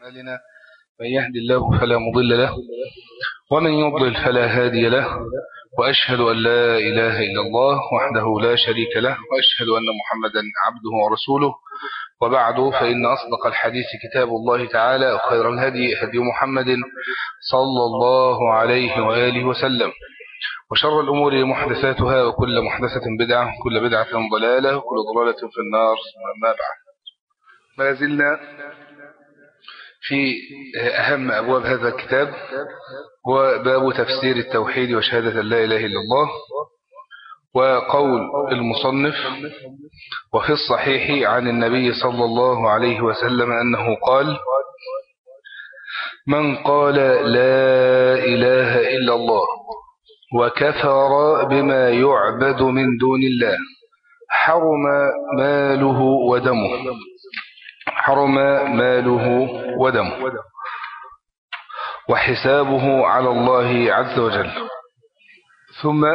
أعمالنا من يهدي الله فلا مضل له ومن يضلل فلا هادي له وأشهد أن لا إله إلا الله وحده لا شريك له وأشهد أن محمدا عبده ورسوله وبعد فإن أصدق الحديث كتاب الله تعالى وخير الهدي هدي محمد صلى الله عليه وآله وسلم وشر الأمور محدثاتها وكل محدثة بدعة وكل بدعة ضلالة وكل ضلالة في النار ما بعد ما زلنا في أهم أبواب هذا الكتاب هو باب تفسير التوحيد وشهادة لا إله إلا الله وقول المصنف وفي الصحيح عن النبي صلى الله عليه وسلم أنه قال من قال لا إله إلا الله وكفر بما يعبد من دون الله حرم ماله ودمه حرم ماله ودمه وحسابه على الله عز وجل ثم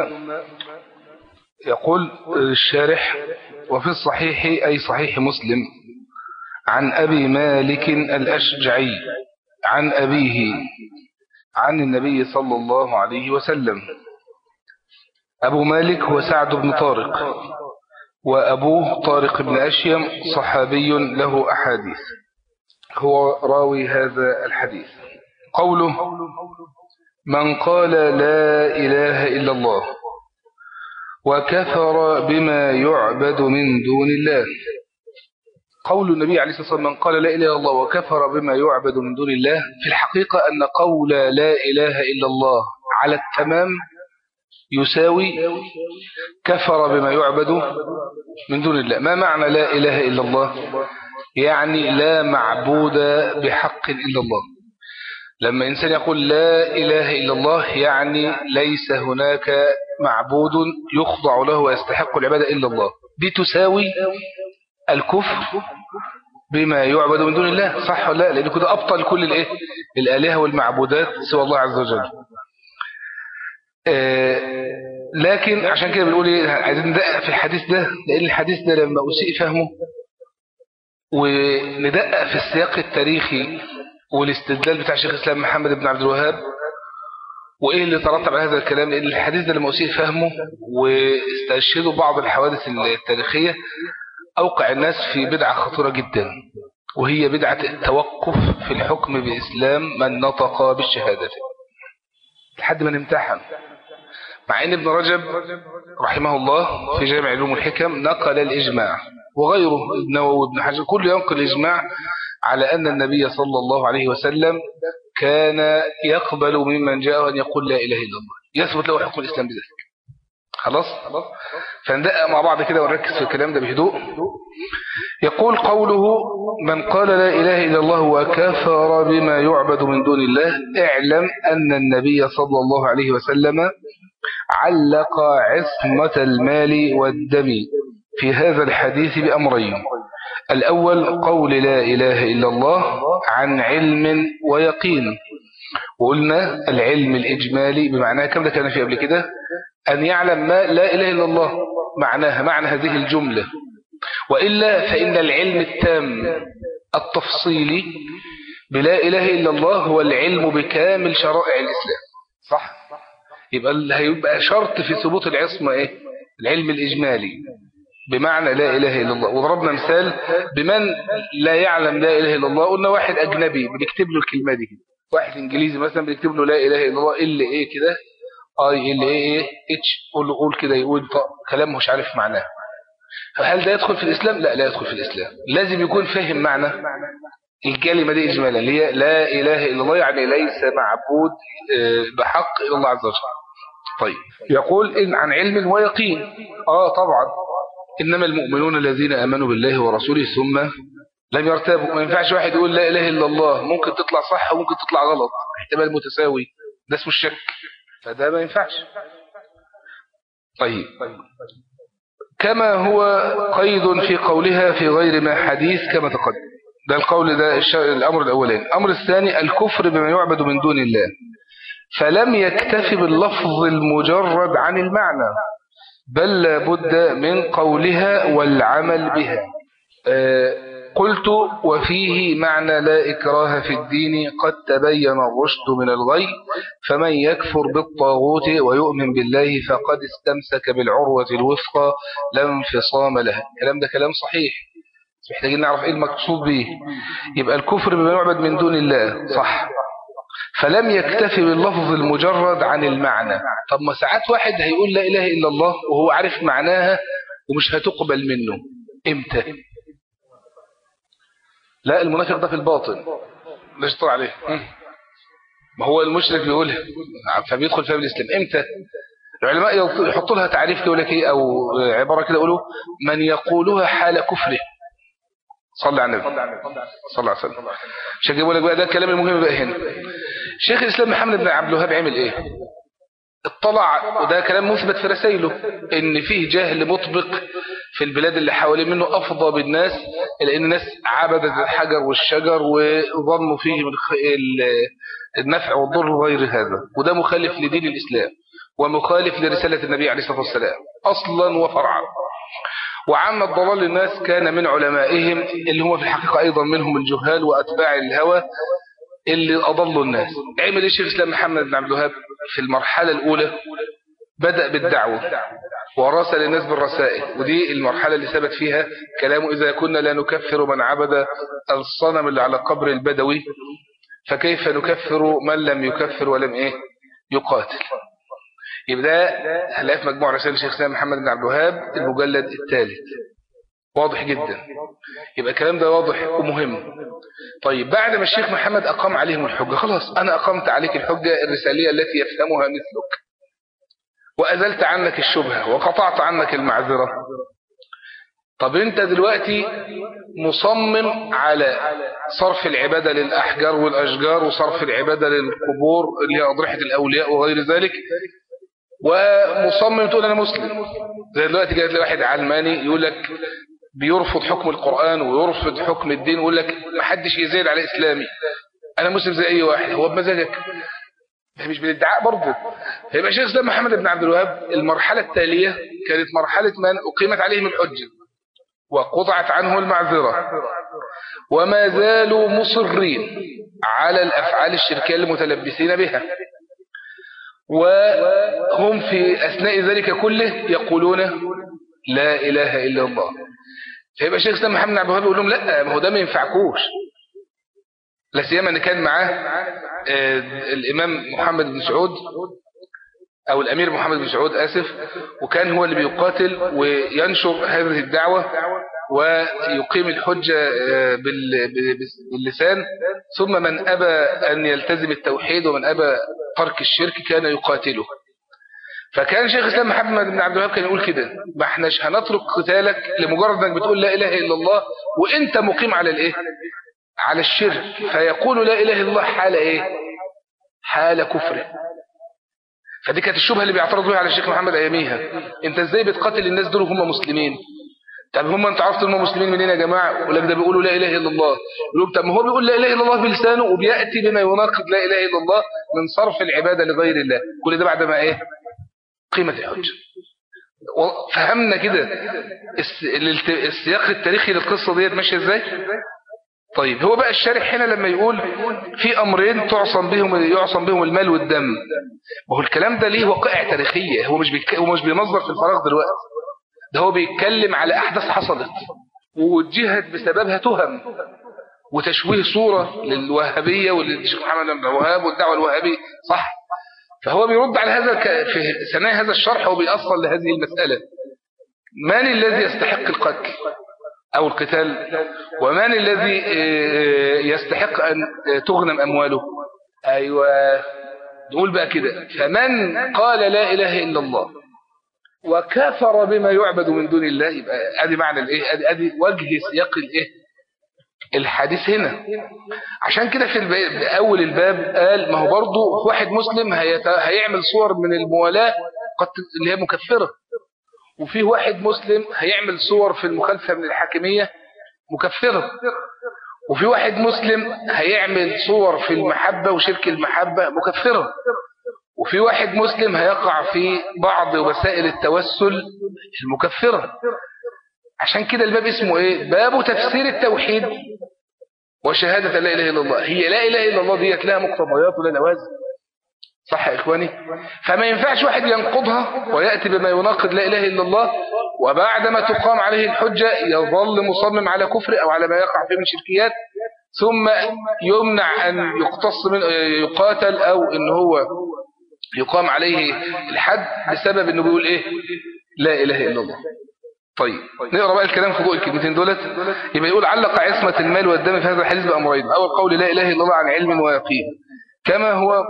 يقول الشارح وفي الصحيح أي صحيح مسلم عن أبي مالك الأشجعي عن أبيه عن النبي صلى الله عليه وسلم أبو مالك هو سعد بن طارق وأبوه طارق بن أشيم صحابي له أحاديث هو راوي هذا الحديث قوله من قال لا إله إلا الله وكفر بما يعبد من دون الله قول النبي عليه الصلاة والسلام من قال لا إله إلا الله وكفر بما يعبد من دون الله في الحقيقة أن قول لا إله إلا الله على التمام يساوي كفر بما يعبد من دون الله ما معنى لا إله إلا الله يعني لا معبود بحق إلا الله لما إنسان يقول لا إله إلا الله يعني ليس هناك معبود يخضع له ويستحق العبادة إلا الله دي تساوي الكفر بما يعبد من دون الله صح ولا لا لأن كده أبطل كل الإيه الآلهة والمعبودات سوى الله عز وجل آه لكن عشان كده بنقول ايه عايزين ندقق في الحديث ده لان الحديث ده لما اسيء فهمه وندقق في السياق التاريخي والاستدلال بتاع شيخ الاسلام محمد بن عبد الوهاب وايه اللي ترتب على هذا الكلام لان الحديث ده لما اسيء فهمه واستشهدوا بعض الحوادث التاريخية اوقع الناس في بدعة خطيرة جدا وهي بدعة التوقف في الحكم بإسلام من نطق بالشهادة لحد ما نمتحن مع ان ابن رجب رحمه الله في جامع علوم الحكم نقل الإجماع وغيره النووي وابن حجر كل ينقل الإجماع على أن النبي صلى الله عليه وسلم كان يقبل ممن جاء أن يقول لا إله إلا الله يثبت له حكم الإسلام بذلك خلاص فندقق مع بعض كده ونركز في الكلام ده بهدوء يقول قوله من قال لا إله إلا الله وكفر بما يعبد من دون الله اعلم أن النبي صلى الله عليه وسلم علق عصمة المال والدم في هذا الحديث بأمرين الأول قول لا إله إلا الله عن علم ويقين وقلنا العلم الإجمالي بمعنى كم ده كان في قبل كده أن يعلم ما لا إله إلا الله معناها معنى هذه الجملة وإلا فإن العلم التام التفصيلي بلا إله إلا الله هو العلم بكامل شرائع الإسلام صح؟ يبقى هيبقى شرط في ثبوت العصمة إيه؟ العلم الإجمالي بمعنى لا إله إلا الله وضربنا مثال بمن لا يعلم لا إله إلا الله قلنا واحد أجنبي بنكتب له الكلمة دي واحد إنجليزي مثلا بنكتب له لا إله إلا الله إلا إيه كده اي ال اي اي اتش قول له قول كده يقول كلام مش عارف معناه فهل ده يدخل في الإسلام لا لا يدخل في الإسلام لازم يكون فاهم معنى الكلمة دي إجمالا اللي هي لا إله إلا الله يعني ليس معبود بحق إلا الله عز وجل طيب يقول إن عن علم ويقين آه طبعا إنما المؤمنون الذين آمنوا بالله ورسوله ثم لم يرتابوا ما ينفعش واحد يقول لا إله إلا الله ممكن تطلع صح وممكن تطلع غلط احتمال متساوي ده اسمه الشك فده ما ينفعش طيب كما هو قيد في قولها في غير ما حديث كما تقدم ده القول ده الأمر الأولاني الأمر الثاني الكفر بما يعبد من دون الله فلم يكتف باللفظ المجرد عن المعنى بل لابد من قولها والعمل بها قلت وفيه معنى لا إكراه في الدين قد تبين الرشد من الغي فمن يكفر بالطاغوت ويؤمن بالله فقد استمسك بالعروة الوثقى لا انفصام لها الكلام ده كلام صحيح محتاجين نعرف ايه المقصود به يبقى الكفر بما يعبد من دون الله صح فلم يكتفي باللفظ المجرد عن المعنى طب ما ساعات واحد هيقول لا إله إلا الله وهو عارف معناها ومش هتقبل منه امتى لا المنافق ده في الباطن ليش طلع عليه ما هو المشرك بيقولها فبيدخل فيها الإسلام امتى العلماء يحطوا لها تعريف كده يقول لك ايه او عباره كده يقولوا من يقولها حال كفره صلى على النبي صلى الله عليه وسلم عشان يقول لك بقى ده الكلام المهم بقى هنا شيخ الاسلام محمد بن عبد الوهاب عمل ايه اطلع وده كلام مثبت في رسائله ان فيه جهل مطبق في البلاد اللي حوالين منه افضى بالناس لان الناس عبدت الحجر والشجر وظنوا فيه من النفع والضر وغير هذا وده مخالف لدين الاسلام ومخالف لرسالة النبي عليه الصلاة والسلام أصلا وفرعا وعام الضلال الناس كان من علمائهم اللي هو في الحقيقة أيضا منهم الجهال وأتباع الهوى اللي أضلوا الناس عمل الشيخ الإسلام محمد بن عبد الوهاب في المرحلة الأولى بدأ بالدعوة وراسل الناس بالرسائل ودي المرحلة اللي ثبت فيها كلامه إذا كنا لا نكفر من عبد الصنم اللي على قبر البدوي فكيف نكفر من لم يكفر ولم إيه يقاتل يبقى ده هنلاقي في مجموع رسائل الشيخ الإسلام محمد بن عبد الوهاب المجلد الثالث واضح جدا يبقى الكلام ده واضح ومهم طيب بعد ما الشيخ محمد أقام عليهم الحجة خلاص أنا أقمت عليك الحجة الرسالية التي يفهمها مثلك وأزلت عنك الشبهة وقطعت عنك المعذرة طب انت دلوقتي مصمم على صرف العبادة للأحجار والأشجار وصرف العبادة للقبور اللي هي أضرحة الأولياء وغير ذلك ومصمم تقول أنا مسلم زي دلوقتي جاءت لي واحد علماني يقول لك بيرفض حكم القرآن ويرفض حكم الدين ويقول لك ما حدش يزيد على إسلامي أنا مسلم زي أي واحد هو بمزاجك مش بالادعاء برضه هيبقى شيخ الإسلام محمد بن عبد الوهاب المرحلة التالية كانت مرحلة من أقيمت عليهم الحجة وقطعت عنه المعذرة وما زالوا مصرين على الأفعال الشركية المتلبسين بها وهم في أثناء ذلك كله يقولون لا إله إلا الله فيبقى الشيخ الإسلام محمد عبد الوهاب يقول لهم لا ما هو ده ما ينفعكوش لا سيما ان كان معاه آه الامام محمد بن سعود او الامير محمد بن سعود اسف وكان هو اللي بيقاتل وينشر هذه الدعوة ويقيم الحجة آه باللسان ثم من ابى ان يلتزم التوحيد ومن ابى ترك الشرك كان يقاتله فكان شيخ الاسلام محمد بن عبد الوهاب كان يقول كده ما احناش هنترك قتالك لمجرد انك بتقول لا اله الا الله وانت مقيم على الايه على الشرك فيقول لا إله إلا الله حال إيه حال كفره فدي كانت الشبهة اللي بيعترض بها على الشيخ محمد أياميها انت ازاي بتقاتل الناس دول وهم مسلمين طب هم انت عرفت انهم مسلمين منين يا جماعة ولك ده بيقولوا لا إله إلا الله يقولوا طب ما هو بيقول لا إله إلا الله بلسانه وبيأتي بما يناقض لا إله إلا الله من صرف العبادة لغير الله كل ده بعد ما إيه قيمة الحجة فهمنا كده السياق التاريخي للقصة ديت ماشية ازاي طيب هو بقى الشارح هنا لما يقول في أمرين تعصم بهم يعصم بهم المال والدم وهو الكلام ده ليه وقائع تاريخية هو مش بيك... هو مش بينظر في الفراغ دلوقتي ده هو بيتكلم على أحداث حصلت ووجهت بسببها تهم وتشويه صورة للوهابية وللشيخ محمد بن الوهاب والدعوة الوهابية صح فهو بيرد على هذا في ثناء هذا الشرح وبيأصل لهذه المسألة من الذي يستحق القتل أو القتال ومن الذي يستحق أن تغنم أمواله أيوة نقول بقى كده فمن قال لا إله إلا الله وكفر بما يعبد من دون الله يبقى ادي معنى الايه ادي ادي وجه سياق الايه الحديث هنا عشان كده في الب... اول الباب قال ما هو برضه واحد مسلم هيت... هيعمل صور من الموالاه قد اللي هي مكفره وفيه واحد مسلم هيعمل صور في المخالفة من الحاكمية مكفرة وفي واحد مسلم هيعمل صور في المحبة وشرك المحبة مكفرة وفي واحد مسلم هيقع في بعض وسائل التوسل المكفرة عشان كده الباب اسمه ايه باب تفسير التوحيد وشهادة لا إله إلا الله هي لا إله إلا الله ديت لها مقتضيات ولا لوازم صح يا إخواني فما ينفعش واحد ينقضها ويأتي بما يناقض لا إله إلا الله وبعدما تقام عليه الحجة يظل مصمم على كفر أو على ما يقع فيه من شركيات ثم يمنع أن يقتص من يقاتل أو أن هو يقام عليه الحد بسبب أنه بيقول إيه لا إله إلا الله طيب نقرأ بقى الكلام في ضوء الكلمتين دولت يبقى يقول علق عصمة المال والدم في هذا الحديث بأمرين أول قول لا إله إلا الله عن علم ويقين كما هو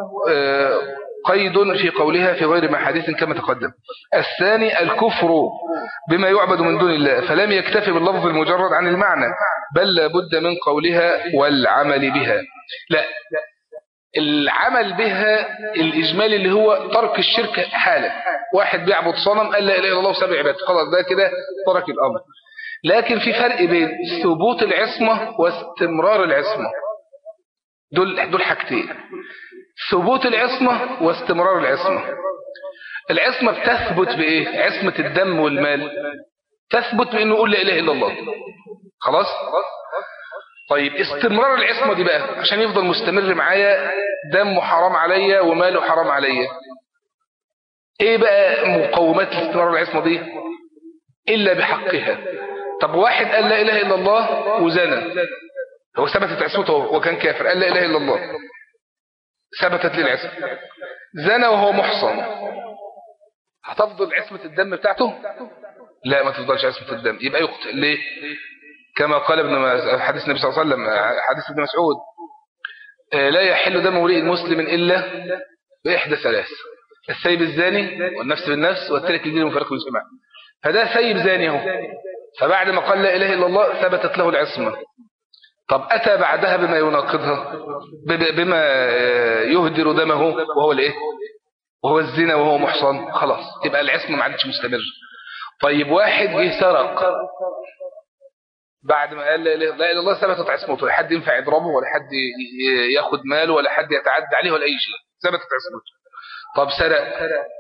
قيد في قولها في غير ما حديث كما تقدم الثاني الكفر بما يعبد من دون الله فلم يكتفي باللفظ المجرد عن المعنى بل لابد من قولها والعمل بها لا العمل بها الإجمالي اللي هو ترك الشرك حالا واحد بيعبد صنم قال لا إله إلا الله وسبع عباد خلاص ده كده ترك الأمر لكن في فرق بين ثبوت العصمة واستمرار العصمة دول دول حاجتين ثبوت العصمة واستمرار العصمة العصمة بتثبت بإيه عصمة الدم والمال تثبت بأنه يقول لا إله إلا الله خلاص طيب استمرار العصمة دي بقى عشان يفضل مستمر معايا دمه حرام عليا وماله حرام عليا ايه بقى مقومات استمرار العصمة دي الا بحقها طب واحد قال لا اله الا الله وزنى هو ثبتت عصمته وكان كافر قال لا اله الا الله ثبتت لي العصمة زنى وهو محصن هتفضل عصمة الدم بتاعته لا ما تفضلش عصمة الدم يبقى يقتل ليه كما قال ابن حديث النبي صلى الله عليه وسلم حديث ابن مسعود لا يحل دم امرئ مسلم إلا بإحدى ثلاث السيب الزاني والنفس بالنفس والترك الدين المفرق بالجماعة فده سيب زاني اهو فبعد ما قال لا إله إلا الله ثبتت له العصمة طب أتى بعدها بما يناقضها بما يهدر دمه وهو الايه وهو الزنا وهو محصن خلاص يبقى العصمة ما عادش مستمر طيب واحد جه سرق بعد ما قال لا اله الا الله ثبتت عصمته لا حد ينفع يضربه ولا حد ياخد ماله ولا حد يتعدى عليه ولا اي شيء ثبتت عصمته طب سرق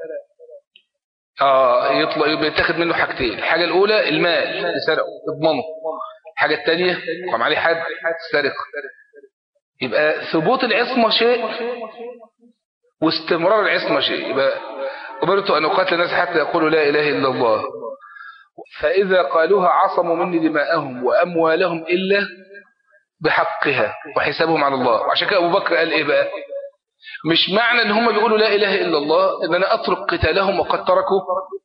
اه يطلع يبقى يتاخد منه حاجتين الحاجه الاولى المال اللي سرقه تضمنه الحاجه الثانيه قام عليه حد سرق يبقى ثبوت العصمه شيء واستمرار العصمه شيء يبقى أمرت أن أقاتل الناس حتى يقولوا لا إله إلا الله فإذا قالوها عصموا مني دماءهم وأموالهم إلا بحقها وحسابهم على الله وعشان كده أبو بكر قال إيه بقى مش معنى ان هم بيقولوا لا إله إلا الله ان أنا أترك قتالهم وقد تركوا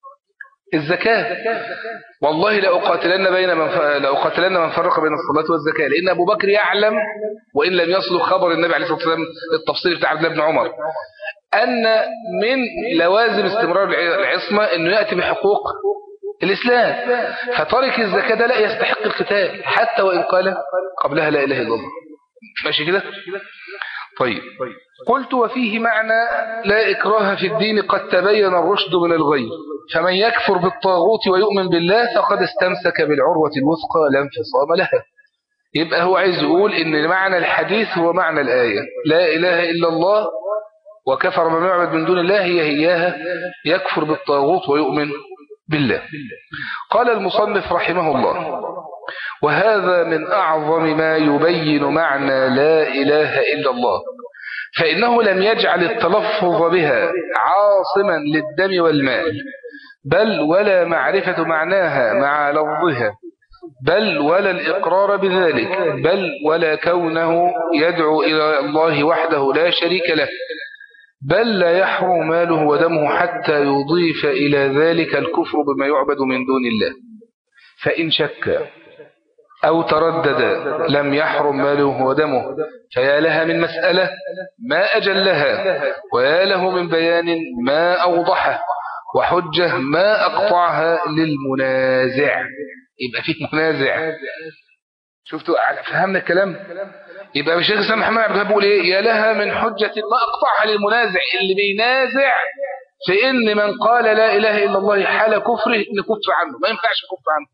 الزكاة والله لأقاتلن بين من ف... لأقاتلن من فرق بين الصلاة والزكاة لأن أبو بكر يعلم وإن لم يصل خبر النبي عليه الصلاة والسلام التفصيل بتاع عبد الله بن عمر أن من لوازم استمرار العصمة أنه يأتي بحقوق الإسلام فترك الزكاة ده لا يستحق القتال حتى وإن قال قبلها لا إله إلا الله ماشي كده طيب قلت وفيه معنى لا إكراه في الدين قد تبين الرشد من الغي فمن يكفر بالطاغوت ويؤمن بالله فقد استمسك بالعروة الوثقى لا انفصام لها يبقى هو عايز يقول ان معنى الحديث هو معنى الآية لا إله إلا الله وكفر بما يعبد من دون الله هي هياها يكفر بالطاغوت ويؤمن بالله قال المصنف رحمه الله وهذا من أعظم ما يبين معنى لا إله إلا الله فإنه لم يجعل التلفظ بها عاصما للدم والمال بل ولا معرفة معناها مع لفظها بل ولا الإقرار بذلك بل ولا كونه يدعو إلى الله وحده لا شريك له بل لا يحرم ماله ودمه حتى يضيف إلى ذلك الكفر بما يعبد من دون الله فإن شك أو تردد لم يحرم ماله ودمه فيا لها من مسألة ما أجلها ويا له من بيان ما أوضحه وحجة ما أقطعها للمنازع يبقى فيه منازع شفتوا فهمنا الكلام يبقى الشيخ الإسلام محمد عبد الوهاب بيقول ايه يا لها من حجة ما أقطعها للمنازع اللي بينازع في ان من قال لا إله إلا الله حال كفره نكف عنه ما ينفعش نكف عنه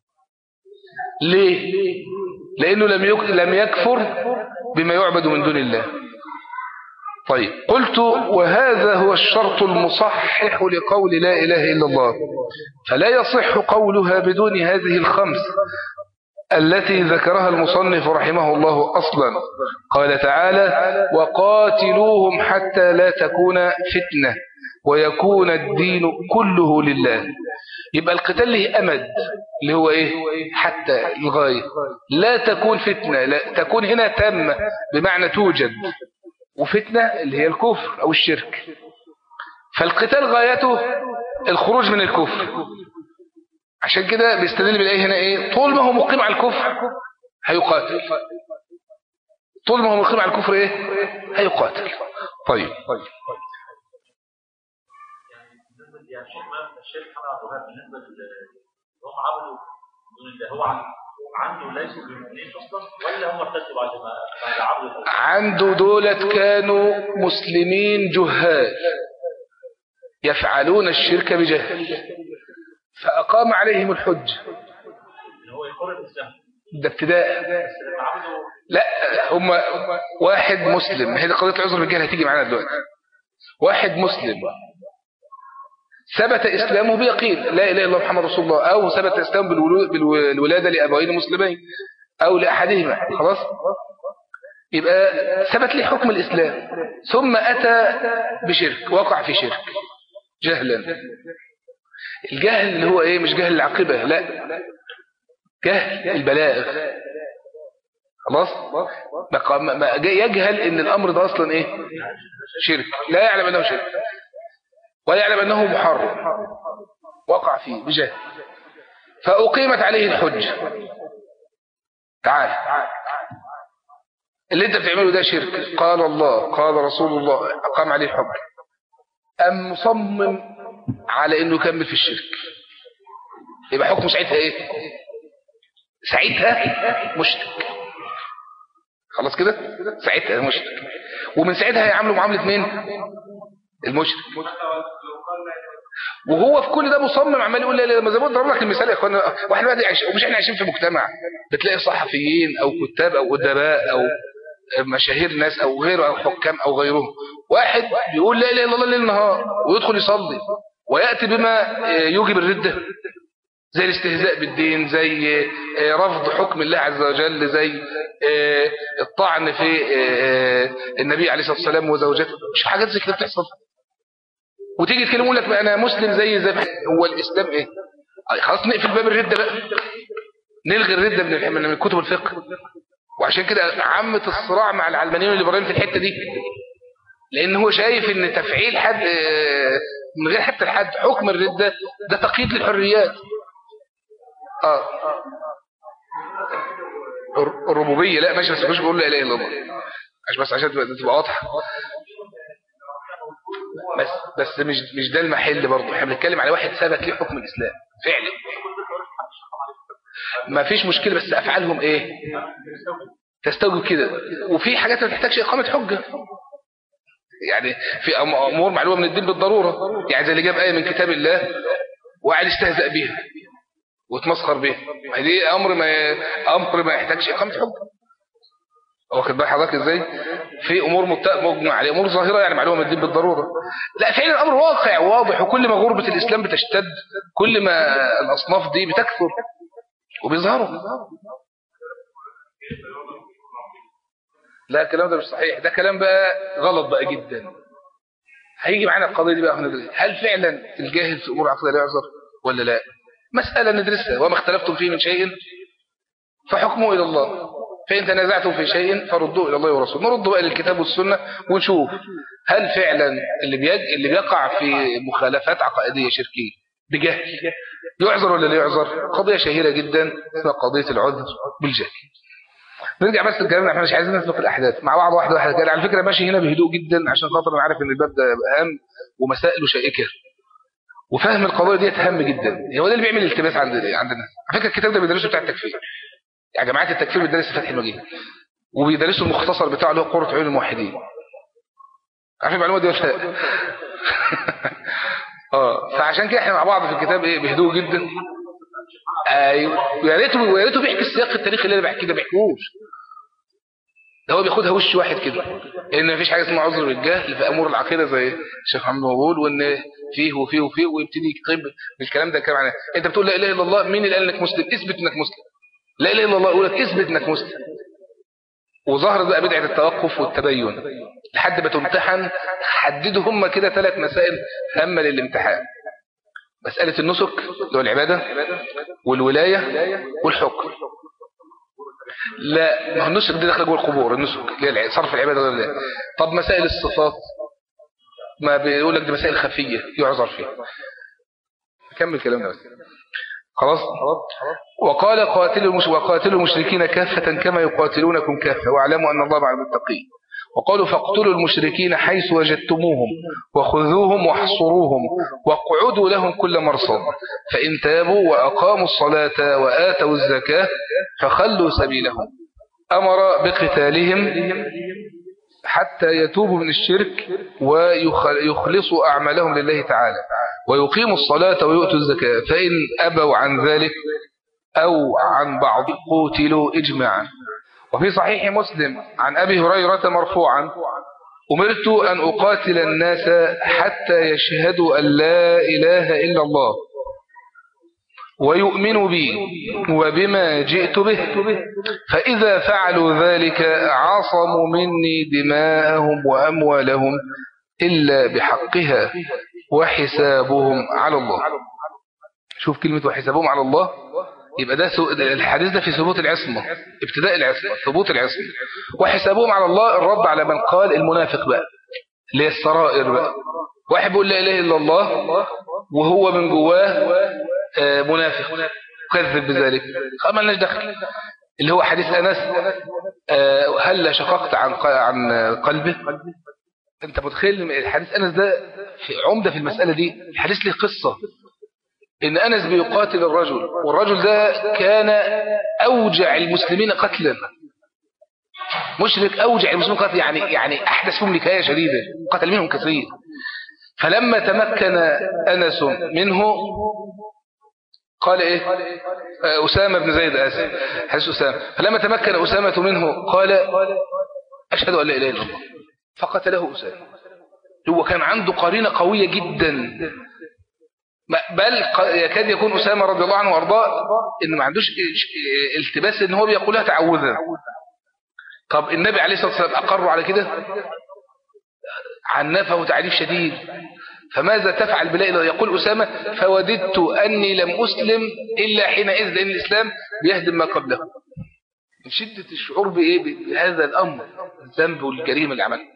ليه لأنه لم لم يكفر بما يعبد من دون الله طيب قلت وهذا هو الشرط المصحح لقول لا إله إلا الله فلا يصح قولها بدون هذه الخمس التي ذكرها المصنف رحمه الله أصلا قال تعالى وقاتلوهم حتى لا تكون فتنة ويكون الدين كله لله يبقى القتال له أمد اللي هو إيه حتى الغاية لا تكون فتنة لا تكون هنا تامة بمعنى توجد وفتنة اللي هي الكفر أو الشرك فالقتال غايته الخروج من الكفر عشان كده بيستدل بالآية هنا إيه طول ما هو مقيم على الكفر هيقاتل طول ما هو مقيم على الكفر إيه هيقاتل طيب يعني الشيخ محمد عبد الوهاب بالنسبه هم عملوا دون الله هو عنده ليسوا بمؤمنين اصلا ولا هم ارتدوا بعد ما بعد عبد عنده دولة كانوا مسلمين جهال يفعلون الشرك بجهل فأقام عليهم الحج ان هو يقر الاسلام ده ابتداء عبده لا هم واحد مسلم هي دي قضية العذر بالجهل هتيجي معانا دلوقتي واحد مسلم ثبت إسلامه بيقين لا إله إلا الله محمد رسول الله أو ثبت إسلامه بالولو- بالولادة لأبوين مسلمين أو لأحدهما خلاص يبقى ثبت لي حكم الإسلام ثم أتى بشرك وقع في شرك جهلا الجهل اللي هو إيه مش جهل العقبة لا جهل البلاغ خلاص بقى ما- ما- يجهل ان الامر ده اصلا ايه شرك لا يعلم انه شرك ولا يعلم انه محرم وقع فيه بجهل فاقيمت عليه الحج تعال اللي انت بتعمله ده شرك قال الله قال رسول الله اقام عليه الحج ام مصمم على انه يكمل في الشرك يبقى حكمه ساعتها ايه ساعتها مشرك خلاص كده ساعتها مشرك ومن ساعتها هيعاملوا معاملة مين المشرك وهو في كل ده مصمم عمال يقول لا لا ما زي ما بضرب لك المثال يا اخوانا واحنا دلوقتي عايش ومش احنا عايشين في مجتمع بتلاقي صحفيين او كتاب او ادباء او مشاهير ناس او غيره او حكام او غيرهم واحد بيقول لا اله الا الله ليل نهار ويدخل يصلي وياتي بما يوجب الرده زي الاستهزاء بالدين زي آه، رفض حكم الله عز وجل زي آه، الطعن في آه، النبي عليه الصلاة والسلام وزوجته مش حاجات زي كده بتحصل وتيجي تكلم يقول لك بقى انا مسلم زي زي هو الاسلام ايه آه، خلاص نقفل باب الردة بقى نلغي الردة من الح- من كتب الفقه وعشان كده عامة الصراع مع العلمانيين والليبراليين في الحتة دي لان هو شايف ان تفعيل حد آه، من غير حتى الحد حكم الردة ده تقييد للحريات اه الر- الربوبية لا ماشي بس مش بقول لا اله الا الله عشان بس عشان تبقى تبقى واضحة بس بس مش مش ده المحل برضه احنا بنتكلم على واحد ثبت ليه حكم الاسلام فعلا ما فيش مشكلة بس افعالهم ايه تستوجب كده وفي حاجات ما تحتاجش اقامة حجة يعني في أم- امور معلومة من الدين بالضرورة يعني زي اللي جاب آية من كتاب الله وقاعد يستهزأ بيها وتمسخر بيها دي امر ما امر ما يحتاجش اقامه حجه واخد بال حضرتك ازاي في امور مت- مجمع عليه امور ظاهره يعني معلومه من الدين بالضروره لا فعلا الامر واقع واضح وكل ما غربه الاسلام بتشتد كل ما الاصناف دي بتكثر وبيظهروا لا الكلام ده مش صحيح ده كلام بقى غلط بقى جدا هيجي معانا القضيه دي بقى هندرس هل فعلا الجاهل في امور العقيده لا يعذر ولا لا مسألة ندرسها وما اختلفتم فيه من شيء فحكمه إلى الله فإن تنازعتم في شيء فردوه إلى الله ورسوله نرد بقى للكتاب والسنة ونشوف هل فعلا اللي, بيج... اللي بيقع في مخالفات عقائدية شركية بجهل يعذر ولا لا يعذر قضية شهيرة جدا اسمها قضية العذر بالجهل نرجع بس لكلامنا احنا مش عايزين نسلك الاحداث مع بعض واحده واحده كده على فكره ماشي هنا بهدوء جدا عشان خاطر انا عارف ان الباب ده هام ومسائله شائكه وفهم القضايا ديت هام جدا هو ده اللي بيعمل التباس عند عندنا على فكره الكتاب ده بيدرسه بتاع التكفير يا جماعه التكفير بيدرس فتح المجيد وبيدرسوا المختصر بتاعه اللي هو قرة عيون الموحدين عارفين المعلومه دي ولا لا؟ اه فعشان كده احنا مع بعض في الكتاب ايه بهدوء جدا ايوه ويا ريته ويا ريته بيحكي السياق التاريخي اللي انا بحكيه ده بيحكوش ده هو بياخدها وش واحد كده ان مفيش حاجه اسمها عذر بالجهل في امور العقيده زي الشيخ محمد بيقول وان فيه وفيه وفيه ويبتدي يكتب الكلام ده كلام عنه انت بتقول لا اله الا الله مين اللي قال انك مسلم اثبت انك مسلم لا اله الا الله يقول لك اثبت انك مسلم وظهرت بقى بدعه التوقف والتبين لحد ما تمتحن حددوا هم كده ثلاث مسائل هامه للامتحان مساله النسك اللي هو العباده والولايه والحكم لا ما هو النسك دي داخله جوه القبور النسك اللي هي صرف العباده ولا لا طب مسائل الصفات ما بيقول لك دي مسائل خفيه يعذر فيها كمل كلامنا بس خلاص وقال قاتلوا المش... وقاتلوا المشركين كافة كما يقاتلونكم كافة واعلموا أن الله مع المتقين وقالوا فاقتلوا المشركين حيث وجدتموهم وخذوهم واحصروهم واقعدوا لهم كل مرصد فإن تابوا وأقاموا الصلاة وآتوا الزكاة فخلوا سبيلهم أمر بقتالهم حتى يتوبوا من الشرك ويخلصوا أعمالهم لله تعالى ويقيموا الصلاة ويؤتوا الزكاة فإن أبوا عن ذلك أو عن بعض قوتلوا إجماعا وفي صحيح مسلم عن أبي هريرة مرفوعا أمرت أن أقاتل الناس حتى يشهدوا أن لا إله إلا الله ويؤمنوا بي وبما جئت به فإذا فعلوا ذلك عصموا مني دماءهم وأموالهم إلا بحقها وحسابهم على الله شوف كلمة وحسابهم على الله يبقى ده سو... الحديث ده في ثبوت العصمة ابتداء العصمة ثبوت العصمة وحسابهم على الله الرد على من قال المنافق بقى اللي هي السرائر بقى واحد بيقول لا إله إلا الله وهو من جواه آه منافق كذب بذلك ما لناش دخل اللي هو حديث أنس آه هل شققت عن عن قلبه انت متخيل الحديث أنس ده في عمدة في المسألة دي الحديث له قصة ان انس بيقاتل الرجل والرجل ده كان اوجع المسلمين قتلا مشرك اوجع المسلمين قتلا يعني يعني احدث فيهم نكايه شديده قتل منهم كثير فلما تمكن انس منه قال ايه اسامه بن زيد اسف حديث اسامه فلما تمكن اسامه منه قال اشهد ان لا اله الا الله فقتله اسامه هو كان عنده قرينه قويه جدا بل يكاد يكون أسامة رضي الله عنه وارضاه إنه ما عندوش التباس إن هو بيقولها تعوذا طب النبي عليه الصلاة والسلام أقروا على كده عنفه تعريف شديد فماذا تفعل بلا إله يقول أسامة فوددت أني لم أسلم إلا حينئذ لأن الإسلام بيهدم ما قبله من شدة الشعور بإيه بهذا الأمر الذنب والجريمة اللي عمله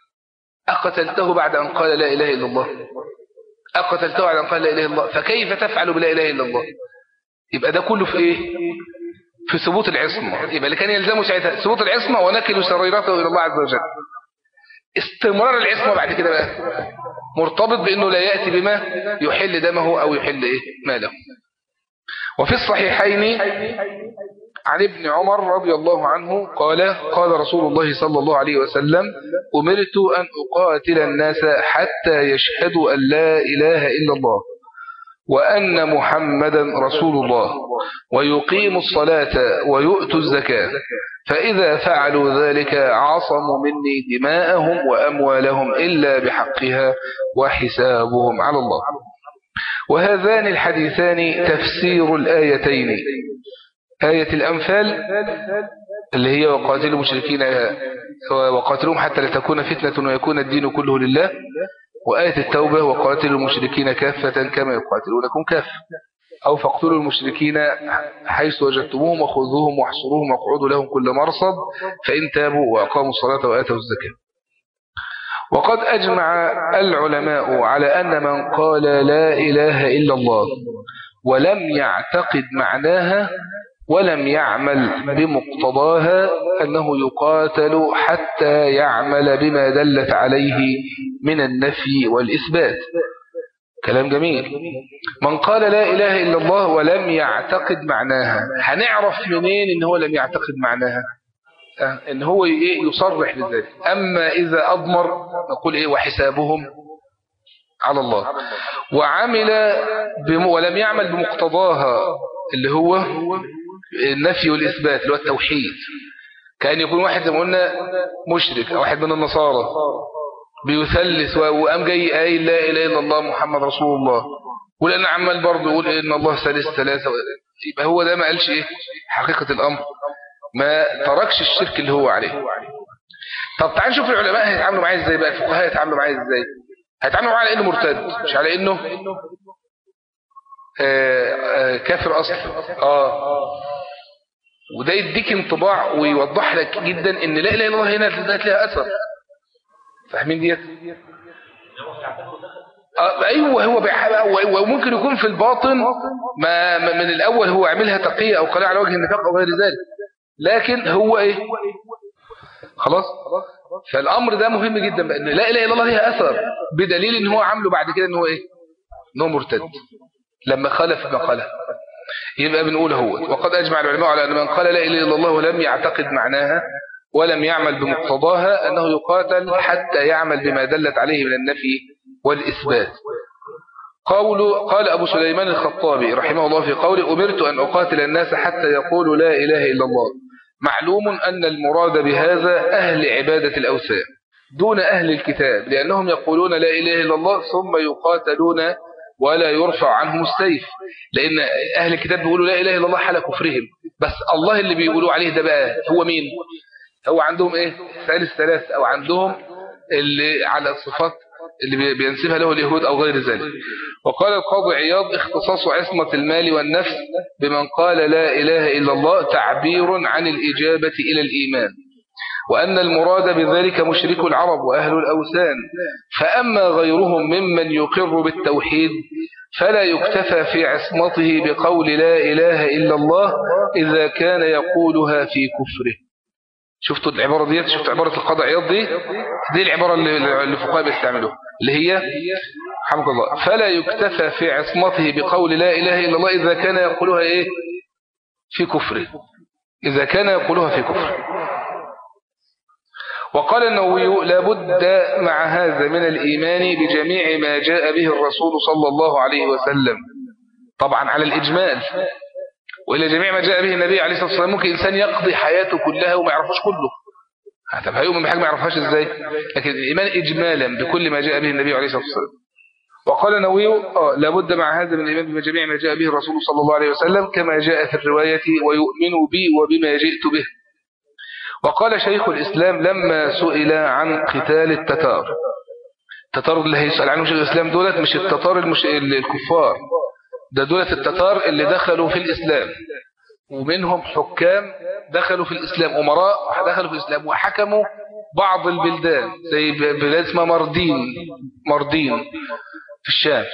أقتلته بعد أن قال لا إله إلا الله أقتلته على أن قال لا إله إلا الله فكيف تفعل بلا إله إلا الله يبقى ده كله في إيه في ثبوت العصمة يبقى اللي كان يلزمه ساعتها ثبوت العصمة ونكل سريرته إلى الله عز وجل استمرار العصمة بعد كده بقى مرتبط بأنه لا يأتي بما يحل دمه أو يحل إيه ماله وفي الصحيحين عن ابن عمر رضي الله عنه قال قال رسول الله صلى الله عليه وسلم أمرت أن أقاتل الناس حتى يشهدوا أن لا إله إلا الله وأن محمدا رسول الله ويقيموا الصلاة ويؤتوا الزكاة فإذا فعلوا ذلك عصموا مني دماءهم وأموالهم إلا بحقها وحسابهم على الله وهذان الحديثان تفسير الآيتين آية الأنفال اللي هي وقاتلوا المشركين وقاتلوهم حتى لا تكون فتنة ويكون الدين كله لله وآية التوبة وقاتلوا المشركين كافة كما يقاتلونكم كافة أو فاقتلوا المشركين حيث وجدتموهم وخذوهم واحصروهم واقعدوا لهم كل مرصد فإن تابوا وأقاموا الصلاة وآتوا الزكاة وقد أجمع العلماء على أن من قال لا إله إلا الله ولم يعتقد معناها ولم يعمل بمقتضاها أنه يقاتل حتى يعمل بما دلت عليه من النفي والإثبات كلام جميل من قال لا إله إلا الله ولم يعتقد معناها هنعرف منين إن هو لم يعتقد معناها إن هو يصرح بذلك أما إذا أضمر نقول إيه وحسابهم على الله وعمل بم ولم يعمل بمقتضاها اللي هو النفي والإثبات اللي هو التوحيد كأن يكون واحد زي ما قلنا مشرك أو واحد من النصارى بيثلث وقام جاي قايل لا إله إلا الله محمد رسول الله ولأن عمال برضه يقول إن الله ثالث ثلاثة يبقى هو ده ما قالش إيه حقيقة الأمر ما تركش الشرك اللي هو عليه طب تعال نشوف العلماء هيتعاملوا معاه ازاي بقى الفقهاء هيتعاملوا معاه ازاي هيتعاملوا معاه على انه مرتد مش على انه آه آه كافر اصلا اه وده يديك انطباع ويوضح لك جدا ان لا اله الا الله هنا ذات لها اثر فاهمين ديت آه ايوه هو وممكن يكون في الباطن ما من الاول هو عاملها تقيه او قليل على وجه النفاق او غير ذلك لكن هو ايه خلاص فالامر ده مهم جدا بان لا اله الا الله ليها اثر بدليل ان هو عامله بعد كده ان هو ايه ان هو مرتد لما خالف ما قاله يبقى بنقول هو وقد اجمع العلماء على ان من قال لا اله الا الله ولم يعتقد معناها ولم يعمل بمقتضاها انه يقاتل حتى يعمل بما دلت عليه من النفي والاثبات قول قال أبو سليمان الخطابي رحمه الله في قوله أمرت أن أقاتل الناس حتى يقولوا لا إله إلا الله معلوم أن المراد بهذا أهل عبادة الأوثان دون أهل الكتاب لأنهم يقولون لا إله إلا الله ثم يقاتلون ولا يرفع عنهم السيف لأن أهل الكتاب بيقولوا لا إله إلا الله حال كفرهم بس الله اللي بيقولوا عليه ده بقى هو مين هو عندهم إيه ثالث ثلاث أو عندهم اللي على الصفات اللي بينسبها له اليهود أو غير ذلك وقال القاضي عياض اختصاص عصمة المال والنفس بمن قال لا إله إلا الله تعبير عن الإجابة إلى الإيمان وأن المراد بذلك مشرك العرب وأهل الأوثان فأما غيرهم ممن يقر بالتوحيد فلا يكتفى في عصمته بقول لا إله إلا الله إذا كان يقولها في كفره شفتوا العبارة دي شفتوا عبارة القاضي عياض دي دي العبارة اللي الفقهاء بيستعملوها اللي هي حمد الله فلا يكتفى في عصمته بقول لا إله إلا الله إذا كان يقولها إيه في كفره إذا كان يقولها في كفره وقال النووي لابد مع هذا من الإيمان بجميع ما جاء به الرسول صلى الله عليه وسلم طبعا على الإجمال وإلى جميع ما جاء به النبي عليه الصلاة والسلام ممكن إنسان يقضي حياته كلها وما يعرفوش كله طب هيؤمن بحاجة ما يعرفهاش إزاي لكن الإيمان إجمالا بكل ما جاء به النبي عليه الصلاة والسلام وقال النووي آه لابد مع هذا من الإيمان بجميع ما جاء به الرسول صلى الله عليه وسلم كما جاء في الرواية ويؤمن بي وبما جئت به وقال شيخ الإسلام لما سئل عن قتال التتار التتار اللي هيسأل عنه شيخ الإسلام دولت مش التتار المش... الكفار ده دولة التتار اللي دخلوا في الإسلام ومنهم حكام دخلوا في الإسلام أمراء دخلوا في الإسلام وحكموا بعض البلدان زي بلاد اسمها مردين مردين في الشام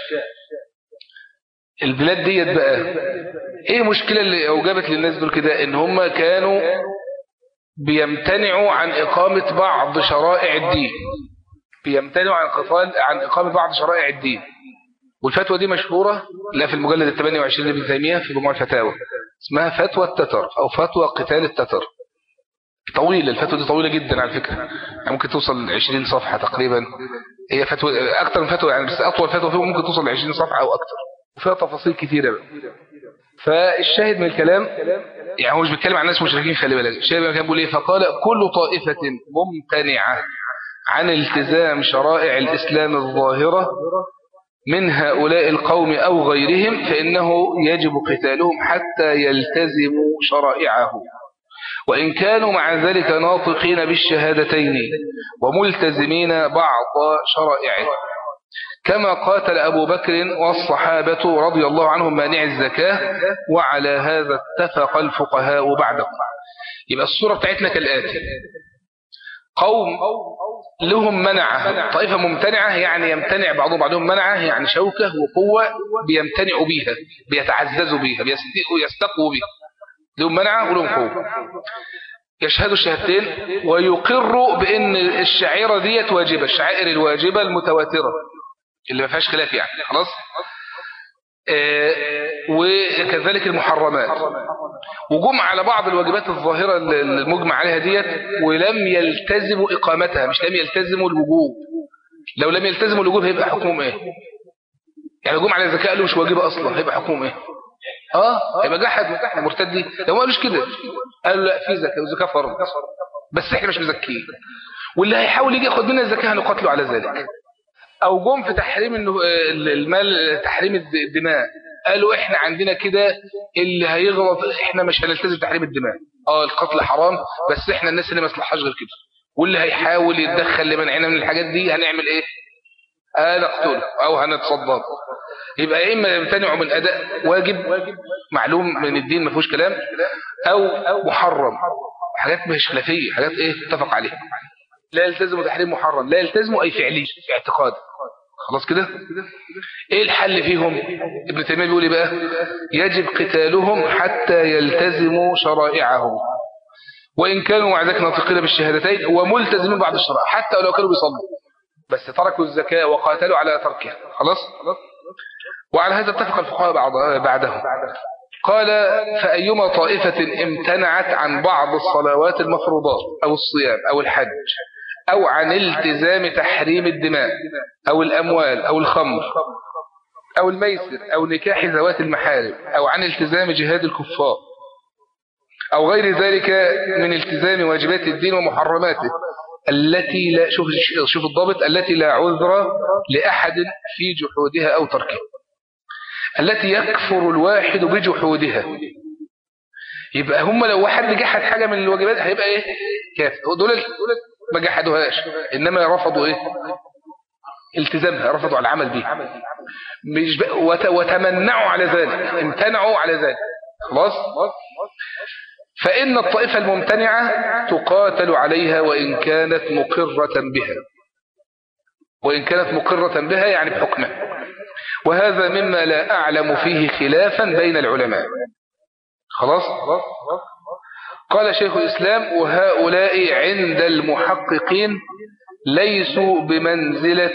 البلاد ديت بقى ايه المشكلة اللي اوجبت للناس دول كده ان هم كانوا بيمتنعوا عن اقامة بعض شرائع الدين بيمتنعوا عن عن اقامة بعض شرائع الدين والفتوى دي مشهورة لا في المجلد ال 28 لابن تيمية في مجموع الفتاوى اسمها فتوى التتر او فتوى قتال التتر طويلة الفتوى دي طويلة جدا على فكرة يعني ممكن توصل ل 20 صفحة تقريبا هي فتوى اكتر من فتوى يعني بس اطول فتوى فيهم ممكن توصل ل 20 صفحة او اكتر وفيها تفاصيل كثيرة بقى فالشاهد من الكلام يعني هو مش بيتكلم عن ناس مشركين خلي بالك الشاهد من الكلام بيقول ايه فقال كل طائفة ممتنعة عن التزام شرائع الإسلام الظاهرة من هؤلاء القوم أو غيرهم فإنه يجب قتالهم حتى يلتزموا شرائعه وإن كانوا مع ذلك ناطقين بالشهادتين وملتزمين بعض شرائعه كما قاتل أبو بكر والصحابة رضي الله عنهم مانع الزكاة وعلى هذا اتفق الفقهاء بعدهم يبقى الصورة بتاعتنا كالآتي قوم لهم منعة طائفة ممتنعة يعني يمتنع بعضهم بعضهم منعة يعني شوكة وقوة بيمتنعوا بيها بيتعززوا بيها بيستقوا بيها لهم منعة ولهم قوة يشهدوا الشهادتين ويقروا بأن الشعيرة ديت واجبة الشعائر الواجبة المتواترة اللي ما فيهاش خلاف يعني خلاص آه وكذلك المحرمات وجم على بعض الواجبات الظاهرة المجمع عليها ديت ولم يلتزموا إقامتها مش لم يلتزموا الوجوب لو لم يلتزموا الوجوب هيبقى حكمهم ايه يعني جم على الزكاة قالوا مش واجبة أصلا هيبقى حكمهم ايه اه هيبقى جحد مرتد لو ما قالوش كده قالوا لا في زكاة وزكاة فرض بس احنا مش مزكيين واللي هيحاول يجي ياخد منا الزكاه هنقاتله على ذلك او جم في تحريم النه- المال تحريم الد- الدماء قالوا احنا عندنا كده اللي هيغلط احنا مش هنلتزم تحريم الدماء اه القتل حرام بس احنا الناس اللي ما يصلحهاش غير كده واللي هيحاول يتدخل لمنعنا من الحاجات دي هنعمل ايه آه نقتله او هنتصدى يبقى اما يمتنعوا من اداء واجب معلوم من الدين ما فيهوش كلام او محرم حاجات مش خلافيه حاجات ايه اتفق عليها لا يلتزموا تحريم محرم لا يلتزموا اي فعلي اعتقاد خلاص كده ايه الحل فيهم ابن تيميه بيقول ايه بقى يجب قتالهم حتى يلتزموا شرائعهم وان كانوا مع ذلك ناطقين بالشهادتين وملتزمين بعض الشرائع حتى ولو كانوا بيصلوا بس تركوا الزكاه وقاتلوا على تركها خلاص وعلى هذا اتفق الفقهاء بعض بعدهم قال فأيما طائفة امتنعت عن بعض الصلوات المفروضات أو الصيام أو الحج أو عن التزام تحريم الدماء أو الأموال أو الخمر أو الميسر أو نكاح ذوات المحارم أو عن التزام جهاد الكفار أو غير ذلك من التزام واجبات الدين ومحرماته التي لا شوف شوف الضابط التي لا عذر لأحد في جحودها أو تركها التي يكفر الواحد بجحودها يبقى هم لو واحد جحد حاجة من الواجبات هيبقى ايه كافر دول ما جحدوهاش انما رفضوا ايه التزامها رفضوا على العمل بيها مش بق... وت... وتمنعوا على ذلك امتنعوا على ذلك خلاص فإن الطائفة الممتنعة تقاتل عليها وإن كانت مقرة بها وإن كانت مقرة بها يعني بحكمها وهذا مما لا أعلم فيه خلافا بين العلماء خلاص قال شيخ الإسلام وهؤلاء عند المحققين ليسوا بمنزلة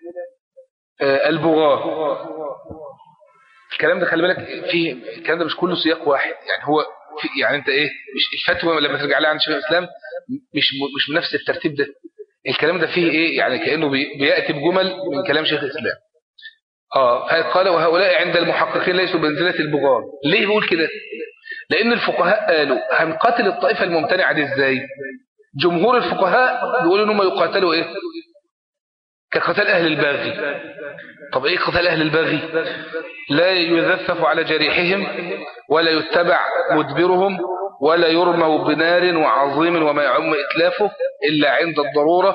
آه، البغاة الكلام ده خلي بالك فيه الكلام ده مش كله سياق واحد يعني هو في يعني انت ايه مش الفتوى لما ترجع لها عند شيخ الاسلام مش مش بنفس الترتيب ده الكلام ده فيه ايه يعني كانه بي- بياتي بجمل من كلام شيخ الاسلام اه قال وهؤلاء عند المحققين ليسوا بمنزله البغاة ليه بيقول كده لان الفقهاء قالوا هنقاتل الطائفه الممتنعه دي ازاي جمهور الفقهاء بيقولوا انهم يقاتلوا ايه كقتال اهل الباغي طب ايه قتال اهل الباغي لا يذفف على جريحهم ولا يتبع مدبرهم ولا يرموا بنار وعظيم وما يعم اتلافه الا عند الضروره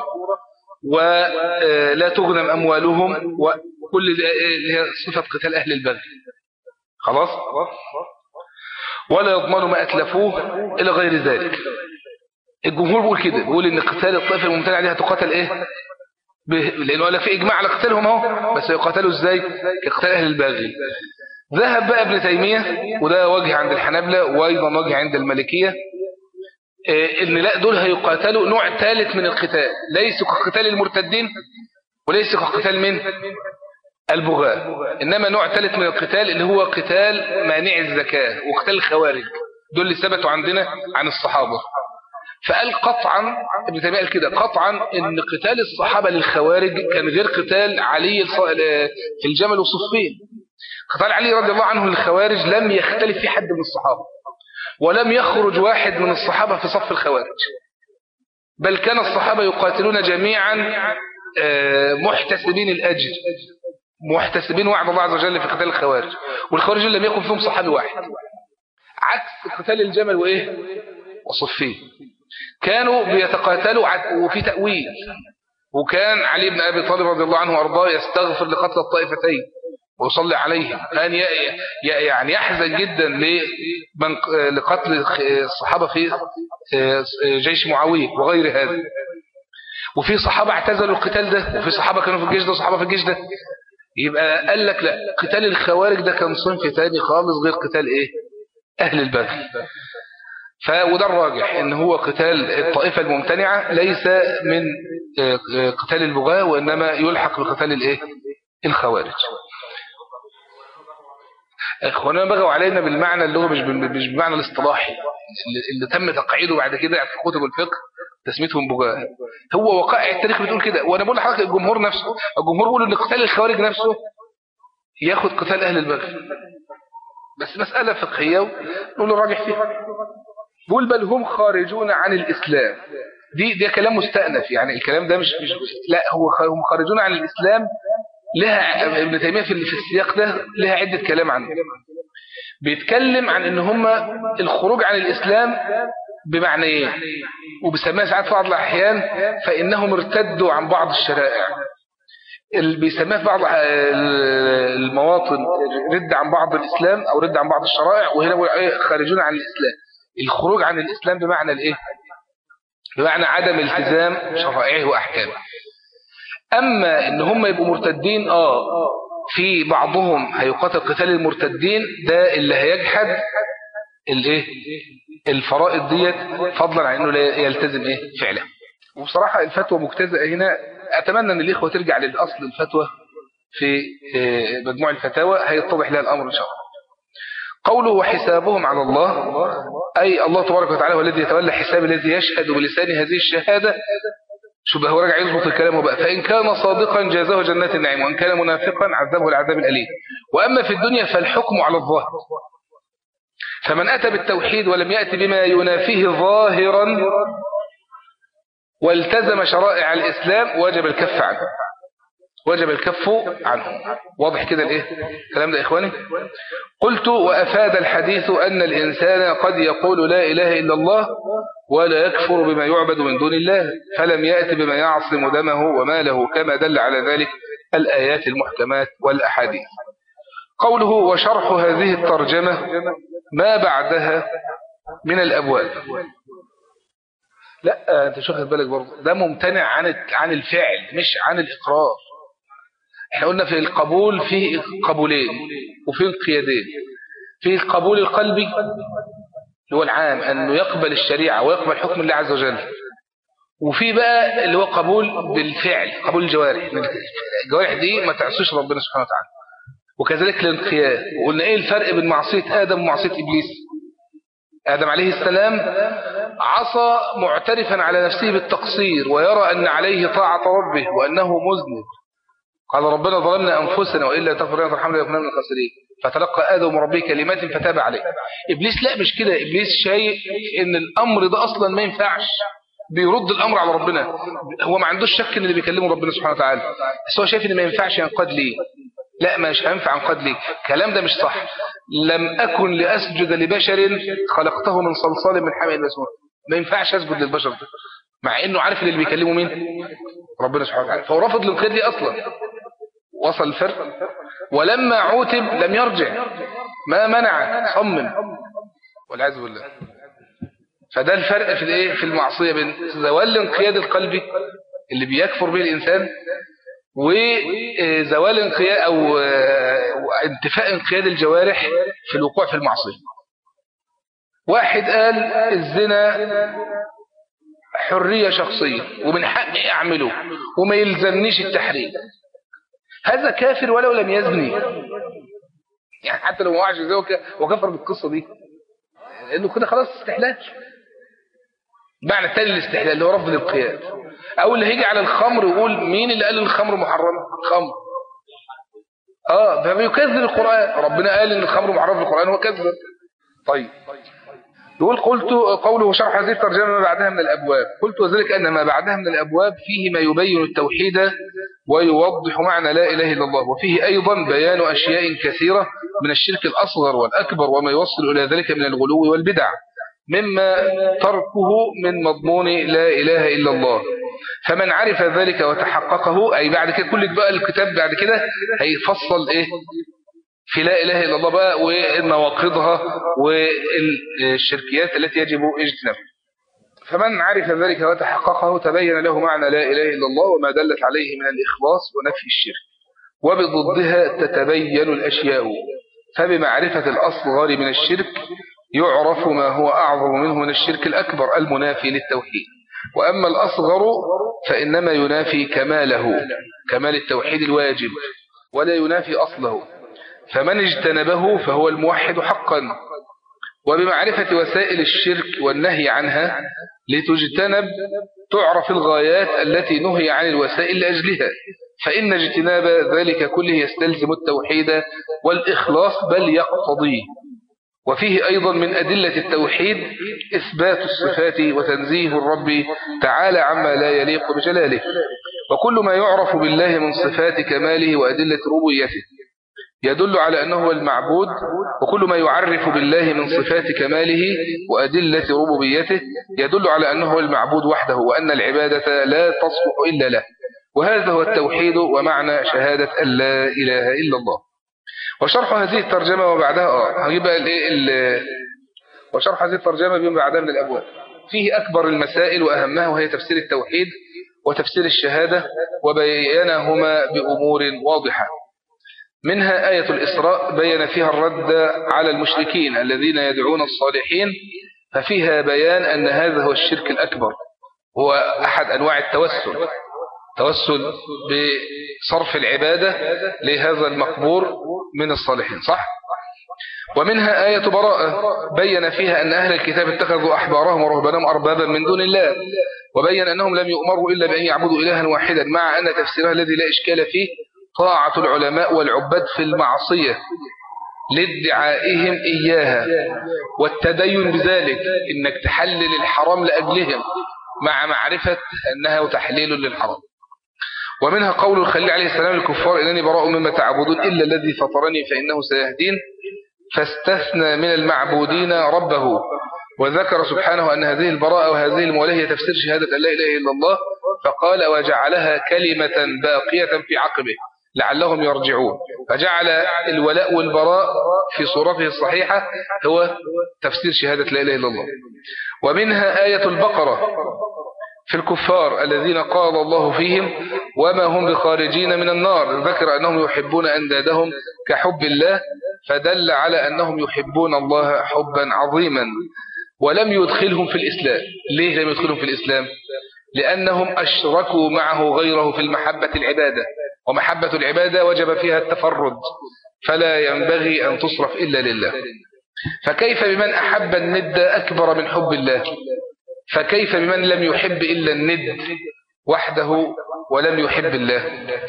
ولا تغنم اموالهم وكل اللي هي صفه قتال اهل الباغي خلاص ولا يضمن ما اتلفوه الى غير ذلك الجمهور بيقول كده بيقول ان قتال الطائفه الممتنعه دي هتقاتل ايه ب- لانه قال في اجماع على قتالهم اهو بس يقاتلوا ازاي كقتال اهل الباغي ذهب بقى ابن تيميه وده وجه عند الحنابلة وايضا وجه عند المالكيه إيه، ان لا دول هيقاتلوا نوع ثالث من القتال ليسوا كقتال المرتدين وليس كقتال من البغاة انما نوع ثالث من القتال اللي هو قتال مانع الزكاه وقتال الخوارج دول اللي ثبتوا عندنا عن الصحابه فقال قطعا ابن تيميه قال كده قطعا ان قتال الصحابه للخوارج كان غير قتال علي الص- في الجمل وصفين قتال علي رضي الله عنه للخوارج لم يختلف في حد من الصحابه ولم يخرج واحد من الصحابه في صف الخوارج بل كان الصحابه يقاتلون جميعا آه، محتسبين الاجر محتسبين وعد الله عز وجل في قتال الخوارج والخوارج لم يكن فيهم صحابي واحد عكس قتال الجمل وايه وصفين كانوا بيتقاتلوا عت- وفي تأويل وكان علي بن أبي طالب رضي الله عنه وأرضاه يستغفر لقتل الطائفتين ويصلي عليهم كان ي- ي- يعني يحزن جدا لمن لقتل الصحابة في جيش معاوية وغير هذا وفي صحابة اعتزلوا القتال ده وفي صحابة كانوا في الجيش ده وصحابة في الجيش ده يبقى قال لك لا قتال الخوارج ده كان صنف تاني خالص غير قتال ايه اهل البغي ف وده الراجح ان هو قتال الطائفة الممتنعة ليس من آه، آه، قتال البغاة وانما يلحق بقتال الايه الخوارج اخواننا بغوا علينا بالمعنى اللي هو مش بال- مش بالمعنى الاصطلاحي اللي, اللي تم تقعيده بعد كده في كتب الفقه تسميتهم بغاة هو وقائع التاريخ بتقول كده وانا بقول لحضرتك الجمهور نفسه الجمهور بيقول ان قتال الخوارج نفسه ياخد قتال اهل البغي بس مسألة فقهية نقول الراجح فيها بيقول بل هم خارجون عن الإسلام دي ده كلام مستأنف يعني الكلام ده مش مش لا هو خ- هم خارجون عن الإسلام لها ابن تيمية في في السياق ده لها عدة كلام عنه بيتكلم عن ان هم الخروج عن الإسلام بمعنى ايه وبيسميها ساعات في بعض الأحيان فإنهم ارتدوا عن بعض الشرائع اللي بيسميها في بعض المواطن رد عن بعض الإسلام أو رد عن بعض الشرائع وهنا بيقول إيه خارجون عن الإسلام الخروج عن الإسلام بمعنى الإيه بمعنى عدم التزام شرائعه وأحكامه أما إن هم يبقوا مرتدين آه في بعضهم هيقاتل قتال المرتدين ده اللي هيجحد الايه الفرائض ديت فضلا عن انه لا يلتزم ايه فعلا وبصراحة الفتوى مجتزئة هنا اتمنى ان الاخوة ترجع للاصل الفتوى في آه، مجموع الفتاوى هيتضح لها الامر ان شاء الله قوله وحسابهم على الله أي الله تبارك وتعالى هو الذي يتولى حساب الذي يشهد بلسان هذه الشهادة شو بقى هو راجع يظبط الكلام بقى فإن كان صادقا جازه جنات النعيم وإن كان منافقا عذبه العذاب الأليم وأما في الدنيا فالحكم على الظاهر فمن أتى بالتوحيد ولم يأتي بما ينافيه ظاهرا والتزم شرائع الإسلام وجب الكف عنه وجب الكف عنه واضح كده الايه الكلام ده يا اخواني قلت وافاد الحديث ان الانسان قد يقول لا اله الا الله ولا يكفر بما يعبد من دون الله فلم يأت بما يعصم دمه وماله كما دل على ذلك الآيات المحكمات والأحاديث قوله وشرح هذه الترجمة ما بعدها من الأبواب لا انت مش واخد بالك برضه ده ممتنع عن عن الفعل مش عن الإقرار احنا قلنا في القبول فيه قبولين وفيه انقيادين فيه القبول القلبي اللي هو العام أنه يقبل الشريعة ويقبل حكم الله عز وجل وفي بقى اللي هو قبول بالفعل قبول الجوارح الجوارح دي ما تعصيش ربنا سبحانه وتعالى وكذلك الانقياد وقلنا ايه الفرق بين معصية آدم ومعصية إبليس آدم عليه السلام عصى معترفا على نفسه بالتقصير ويرى أن عليه طاعة ربه وأنه مذنب قال ربنا ظلمنا أنفسنا وإلا تغفر لنا ترحمنا لكنا من الخاسرين فتلقى آدم من ربه كلمات فتاب عليه إبليس لا مش كده إبليس شايف إن الأمر ده أصلا ما ينفعش بيرد الأمر على ربنا هو ما عندوش شك إن اللي بيكلمه ربنا سبحانه وتعالى بس هو شايف إن ما ينفعش ينقاد ليه لا مش هينفع انقاد ليه الكلام ده مش صح لم أكن لأسجد لبشر خلقته من صلصال من حمأ مسنون ما ينفعش أسجد للبشر ده مع إنه عارف اللي بيكلمه مين ربنا سبحانه وتعالى فهو رفض الانقياد ليه أصلا وصل الفرق ولما عوتب لم يرجع ما منع صمم والعياذ بالله فده الفرق في الايه في المعصيه بين زوال الانقياد القلبي اللي بيكفر به الانسان وزوال انقياد او انتفاء انقياد الجوارح في الوقوع في المعصيه واحد قال الزنا حريه شخصيه ومن حقي اعمله وما يلزمنيش التحريم هذا كافر ولو لم يزني يعني حتى لو ما وعش زي وكفر بالقصة دي لأنه كده خلاص استحلال معنى التاني الاستحلال اللي هو رفض الانقياد أو اللي هيجي على الخمر ويقول مين اللي قال الخمر محرم خمر اه فبيكذب القرآن ربنا قال ان الخمر محرم في القرآن هو كذب طيب يقول قلت قوله شرح هذه الترجمة ما بعدها من الأبواب قلت وذلك أن ما بعدها من الأبواب فيه ما يبين التوحيد ويوضح معنى لا إله إلا الله وفيه أيضا بيان أشياء كثيرة من الشرك الأصغر والأكبر وما يوصل إلى ذلك من الغلو والبدع مما تركه من مضمون لا إله إلا الله فمن عرف ذلك وتحققه أي بعد كده كل بقى الكتاب بعد كده هيفصل إيه في لا إله إلا الله بقى ونواقضها والشركيات التي يجب اجتنابها فمن عرف ذلك وتحققه تبين له معنى لا إله إلا الله وما دلت عليه من الإخلاص ونفي الشرك وبضدها تتبين الأشياء فبمعرفة الأصغر من الشرك يعرف ما هو أعظم منه من الشرك الأكبر المنافي للتوحيد وأما الأصغر فإنما ينافي كماله كمال التوحيد الواجب ولا ينافي أصله فمن اجتنبه فهو الموحد حقا وبمعرفة وسائل الشرك والنهي عنها لتجتنب تعرف الغايات التي نهي عن الوسائل لأجلها فإن اجتناب ذلك كله يستلزم التوحيد والإخلاص بل يقتضيه وفيه أيضا من أدلة التوحيد إثبات الصفات وتنزيه الرب تعالى عما لا يليق بجلاله وكل ما يعرف بالله من صفات كماله وأدلة ربويته يدل على أنه هو المعبود وكل ما يعرف بالله من صفات كماله وأدلة ربوبيته يدل على أنه هو المعبود وحده وأن العبادة لا تصلح إلا له وهذا هو التوحيد ومعنى شهادة أن لا إله إلا الله وشرح هذه الترجمة وبعدها آه هجيب وشرح هذه الترجمة بما بعدها من الأبواب فيه أكبر المسائل وأهمها وهي تفسير التوحيد وتفسير الشهادة وبينهما بأمور واضحة منها آية الإسراء بين فيها الرد على المشركين الذين يدعون الصالحين ففيها بيان أن هذا هو الشرك الأكبر هو أحد أنواع التوسل توسل بصرف العبادة لهذا المقبور من الصالحين صح؟ ومنها آية براءة بين فيها أن أهل الكتاب اتخذوا أحبارهم ورهبانهم أربابا من دون الله وبين أنهم لم يؤمروا إلا بأن يعبدوا إلها واحدا مع أن تفسيرها الذي لا إشكال فيه طاعة العلماء والعباد في المعصية لادعائهم إياها والتدين بذلك إنك تحلل الحرام لأجلهم مع معرفة أنها تحليل للحرام ومنها قول الخليل عليه السلام الكفار إنني براء مما تعبدون إلا الذي فطرني فإنه سيهدين فاستثنى من المعبودين ربه وذكر سبحانه أن هذه البراءة وهذه الموالاه هي تفسير شهادة أن لا إله إلا الله فقال وجعلها كلمة باقية في عقبه لعلهم يرجعون فجعل الولاء والبراء في صورته الصحيحة هو تفسير شهادة لا إله إلا الله ومنها آية البقرة في الكفار الذين قال الله فيهم وما هم بخارجين من النار ذكر أنهم يحبون أندادهم كحب الله فدل على أنهم يحبون الله حبا عظيما ولم يدخلهم في الإسلام ليه لم يدخلهم في الإسلام لأنهم أشركوا معه غيره في المحبة العبادة ومحبة العبادة وجب فيها التفرد فلا ينبغي أن تصرف إلا لله فكيف بمن أحب الند أكبر من حب الله فكيف بمن لم يحب إلا الند وحده ولم يحب الله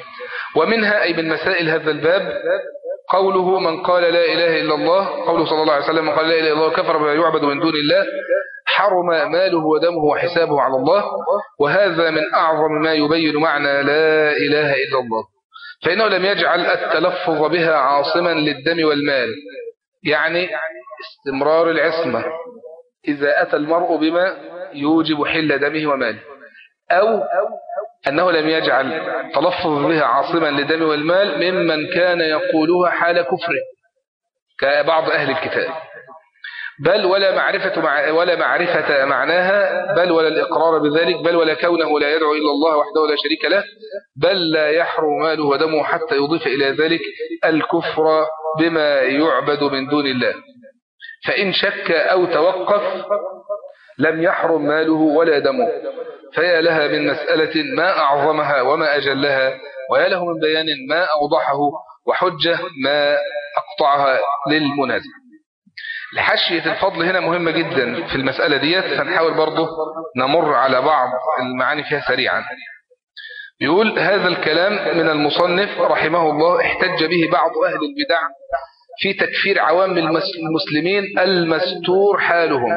ومنها أي من مسائل هذا الباب قوله من قال لا إله إلا الله قوله صلى الله عليه وسلم من قال لا إله إلا الله كفر بما يعبد من دون الله حرم ماله ودمه وحسابه على الله وهذا من أعظم ما يبين معنى لا إله إلا الله فإنه لم يجعل التلفظ بها عاصما للدم والمال يعني استمرار العصمة إذا أتى المرء بما يوجب حل دمه وماله أو أنه لم يجعل تلفظ بها عاصما للدم والمال ممن كان يقولها حال كفره كبعض أهل الكتاب بل ولا معرفة مع ولا معرفة معناها بل ولا الإقرار بذلك بل ولا كونه لا يدعو إلا الله وحده لا شريك له بل لا يحرم ماله ودمه حتى يضيف إلى ذلك الكفر بما يعبد من دون الله فإن شك أو توقف لم يحرم ماله ولا دمه فيا لها من مسألة ما أعظمها وما أجلها ويا له من بيان ما أوضحه وحجة ما أقطعها للمنازع الحشية الفضل هنا مهمة جدا في المسألة ديت فنحاول برضه نمر على بعض المعاني فيها سريعا يقول هذا الكلام من المصنف رحمه الله احتج به بعض أهل البدع في تكفير عوام المسلمين المستور حالهم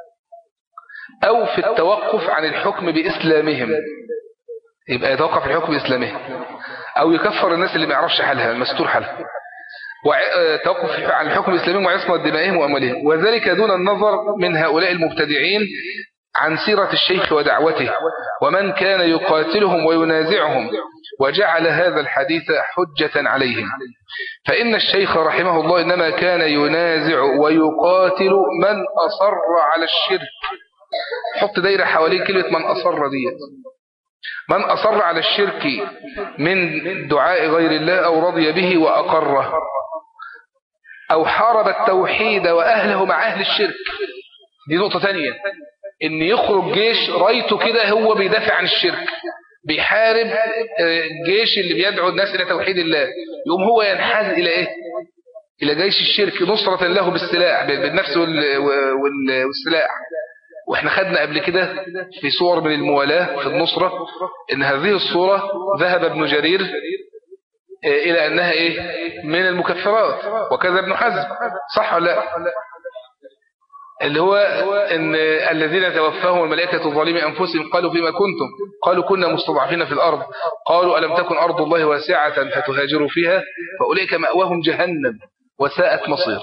أو في التوقف عن الحكم بإسلامهم يبقى يتوقف الحكم بإسلامهم أو يكفر الناس اللي ما يعرفش حالها المستور حالها وتوقف عن الحكم الإسلامي وعصمة دمائهم وأموالهم وذلك دون النظر من هؤلاء المبتدعين عن سيرة الشيخ ودعوته ومن كان يقاتلهم وينازعهم وجعل هذا الحديث حجة عليهم فإن الشيخ رحمه الله إنما كان ينازع ويقاتل من أصر على الشرك حط دايرة حوالين كلمة من أصر ديت من أصر على الشرك من دعاء غير الله أو رضي به وأقره أو حارب التوحيد وأهله مع أهل الشرك دي نقطة تانية إن يخرج جيش رايته كده هو بيدافع عن الشرك بيحارب الجيش اللي بيدعو الناس إلى توحيد الله يقوم هو ينحاز إلى إيه إلى جيش الشرك نصرة له بالسلاح بالنفس والسلاح واحنا خدنا قبل كده في صور من الموالاة في النصرة ان هذه الصورة ذهب ابن جرير الى انها ايه من المكفرات وكذا ابن حزم صح ولا لا اللي هو ان الذين توفاهم الملائكة ظالمي أنفسهم قالوا فيما كنتم قالوا كنا مستضعفين في الأرض قالوا ألم تكن أرض الله واسعة فتهاجروا فيها فأولئك مأواهم جهنم وساءت مصير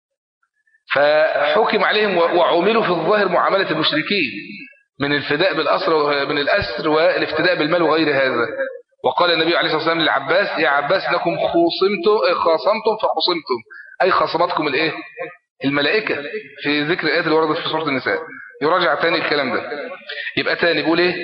فحكم عليهم وعملوا في الظاهر معاملة المشركين من الفداء بالأسر من الأسر والافتداء بالمال وغير هذا وقال النبي عليه الصلاة والسلام للعباس يا عباس لكم خوصمتم خاصمتم فخصمتم أي خاصمتكم الإيه الملائكة في ذكر الآيات اللي وردت في سورة النساء يراجع تاني الكلام ده يبقى تاني بيقول ايه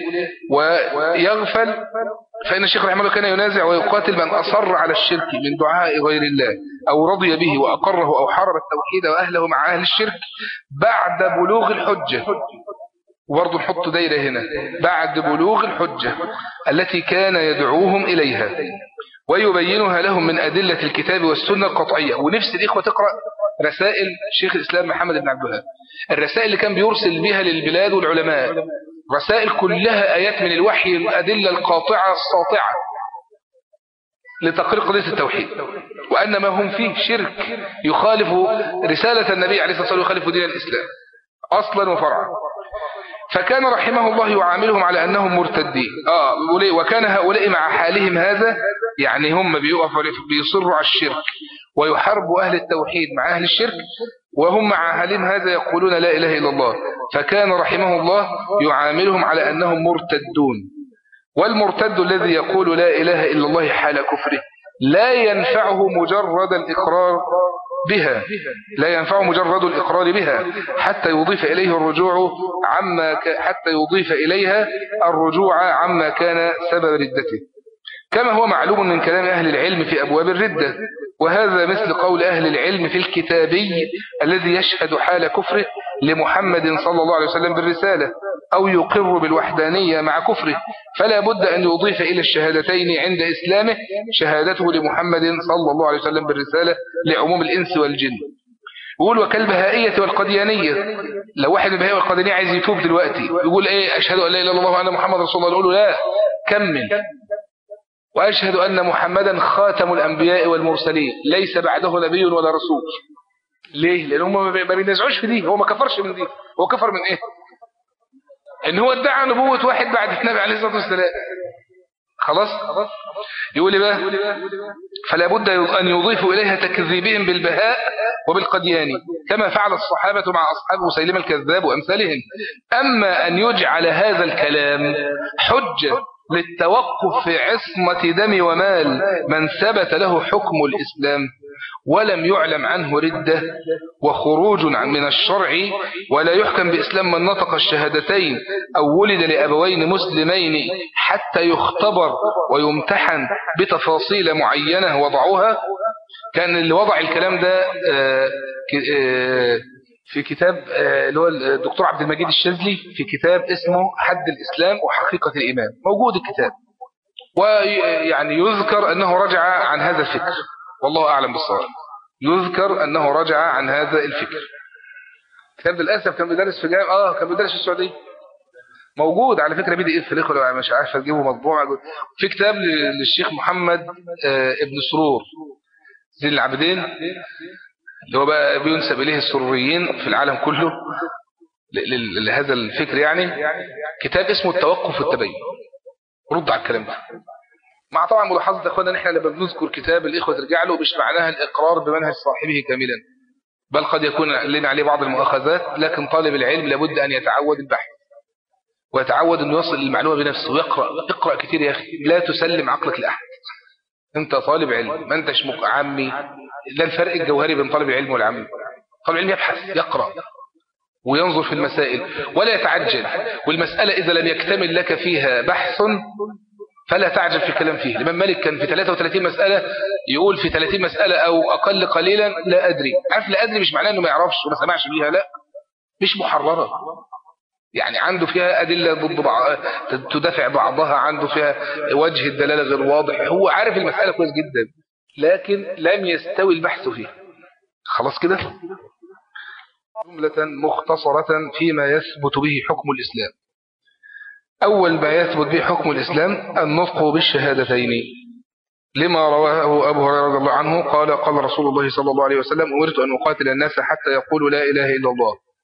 ويغفل فإن الشيخ رحمه الله كان ينازع ويقاتل من أصر على الشرك من دعاء غير الله أو رضي به وأقره أو حرم التوحيد وأهله مع أهل الشرك بعد بلوغ الحجة وبرضه نحط دايرة هنا بعد بلوغ الحجة التي كان يدعوهم إليها ويبينها لهم من أدلة الكتاب والسنة القطعية ونفس الإخوة تقرأ رسائل شيخ الإسلام محمد بن عبد الوهاب الرسائل اللي كان بيرسل بها للبلاد والعلماء رسائل كلها آيات من الوحي الأدلة القاطعة الساطعة لتقرير قضية التوحيد وأن ما هم فيه شرك يخالف رسالة النبي عليه الصلاة والسلام يخالف دين الإسلام أصلا وفرعا فكان رحمه الله يعاملهم على أنهم مرتدين آه وكان هؤلاء مع حالهم هذا يعني هم بيقفوا بيصروا على الشرك ويحاربوا أهل التوحيد مع أهل الشرك وهم مع حالهم هذا يقولون لا إله إلا الله فكان رحمه الله يعاملهم على أنهم مرتدون والمرتد الذي يقول لا إله إلا الله حال كفره لا ينفعه مجرد الإقرار بها لا ينفع مجرد الإقرار بها حتى يضيف إليه الرجوع عما ك... حتى يضيف إليها الرجوع عما كان سبب ردته كما هو معلوم من كلام أهل العلم في أبواب الردة وهذا مثل قول أهل العلم في الكتابي الذي يشهد حال كفره لمحمد صلى الله عليه وسلم بالرسالة أو يقر بالوحدانية مع كفره فلا بد أن يضيف إلى الشهادتين عند إسلامه شهادته لمحمد صلى الله عليه وسلم بالرسالة لعموم الإنس والجن يقول وكالبهائية والقديانية لو واحد من البهائية والقديانية عايز يتوب دلوقتي يقول ايه أشهد أن لا إله إلا الله وأن محمد رسول الله نقول له لا كمل وأشهد أن محمدا خاتم الأنبياء والمرسلين ليس بعده نبي ولا رسول ليه؟ لأن هم ما بينزعوش في دي هو ما كفرش من دي هو كفر من إيه؟ إن هو ادعى نبوة واحد بعد النبي عليه الصلاة والسلام خلاص يقول لي بقى فلا بد أن يضيفوا إليها تكذيبهم بالبهاء وبالقديان كما فعل الصحابة مع أصحاب مسيلمة الكذاب وأمثالهم أما أن يجعل هذا الكلام حجة للتوقف في عصمة دم ومال من ثبت له حكم الإسلام ولم يعلم عنه ردة وخروج عن من الشرع ولا يحكم بإسلام من نطق الشهادتين أو ولد لأبوين مسلمين حتى يختبر ويمتحن بتفاصيل معينة وضعوها كان اللي وضع الكلام ده في كتاب اللي هو الدكتور عبد المجيد الشاذلي في كتاب اسمه حد الإسلام وحقيقة الإيمان موجود الكتاب ويعني يذكر أنه رجع عن هذا الفكر والله أعلم بالصواب يذكر أنه رجع عن هذا الفكر كتاب للأسف كان بيدرس في جامعة آه كان بيدرس في السعودية موجود على فكرة بي دي اف الاخوه لو مش عارف تجيبه مطبوع في كتاب للشيخ محمد ابن سرور زين العابدين اللي هو بقى بينسب إليه السروريين في العالم كله لهذا الفكر يعني كتاب اسمه التوقف والتبين رد على الكلام ده مع طبعا ملاحظة اخوانا ان احنا لما بنذكر كتاب الاخوة ترجع له مش معناها الاقرار بمنهج صاحبه كاملا بل قد يكون لنا عليه بعض المؤاخذات لكن طالب العلم لابد ان يتعود البحث ويتعود انه يصل للمعلومة بنفسه ويقرأ اقرأ كتير يا اخي لا تسلم عقلك لاحد انت طالب علم ما انتش عامي ده الفرق الجوهري بين طالب العلم والعامي طالب العلم يبحث يقرأ وينظر في المسائل ولا يتعجل والمسألة إذا لم يكتمل لك فيها بحث فلا تعجل في الكلام فيه الإمام مالك كان في 33 مسألة يقول في 30 مسألة أو أقل قليلا لا أدري عارف لا أدري مش معناه أنه ما يعرفش وما سمعش بيها لا مش محررة يعني عنده فيها أدلة ضد بعض تدافع بعضها عنده فيها وجه الدلالة غير واضح هو عارف المسألة كويس جدا لكن لم يستوي البحث فيها خلاص كده جملة مختصرة فيما يثبت به حكم الإسلام أول ما يثبت به حكم الإسلام النطق بالشهادتين لما رواه أبو هريرة رضي الله عنه قال قال رسول الله صلى الله عليه وسلم أمرت أن أقاتل الناس حتى يقولوا لا إله إلا الله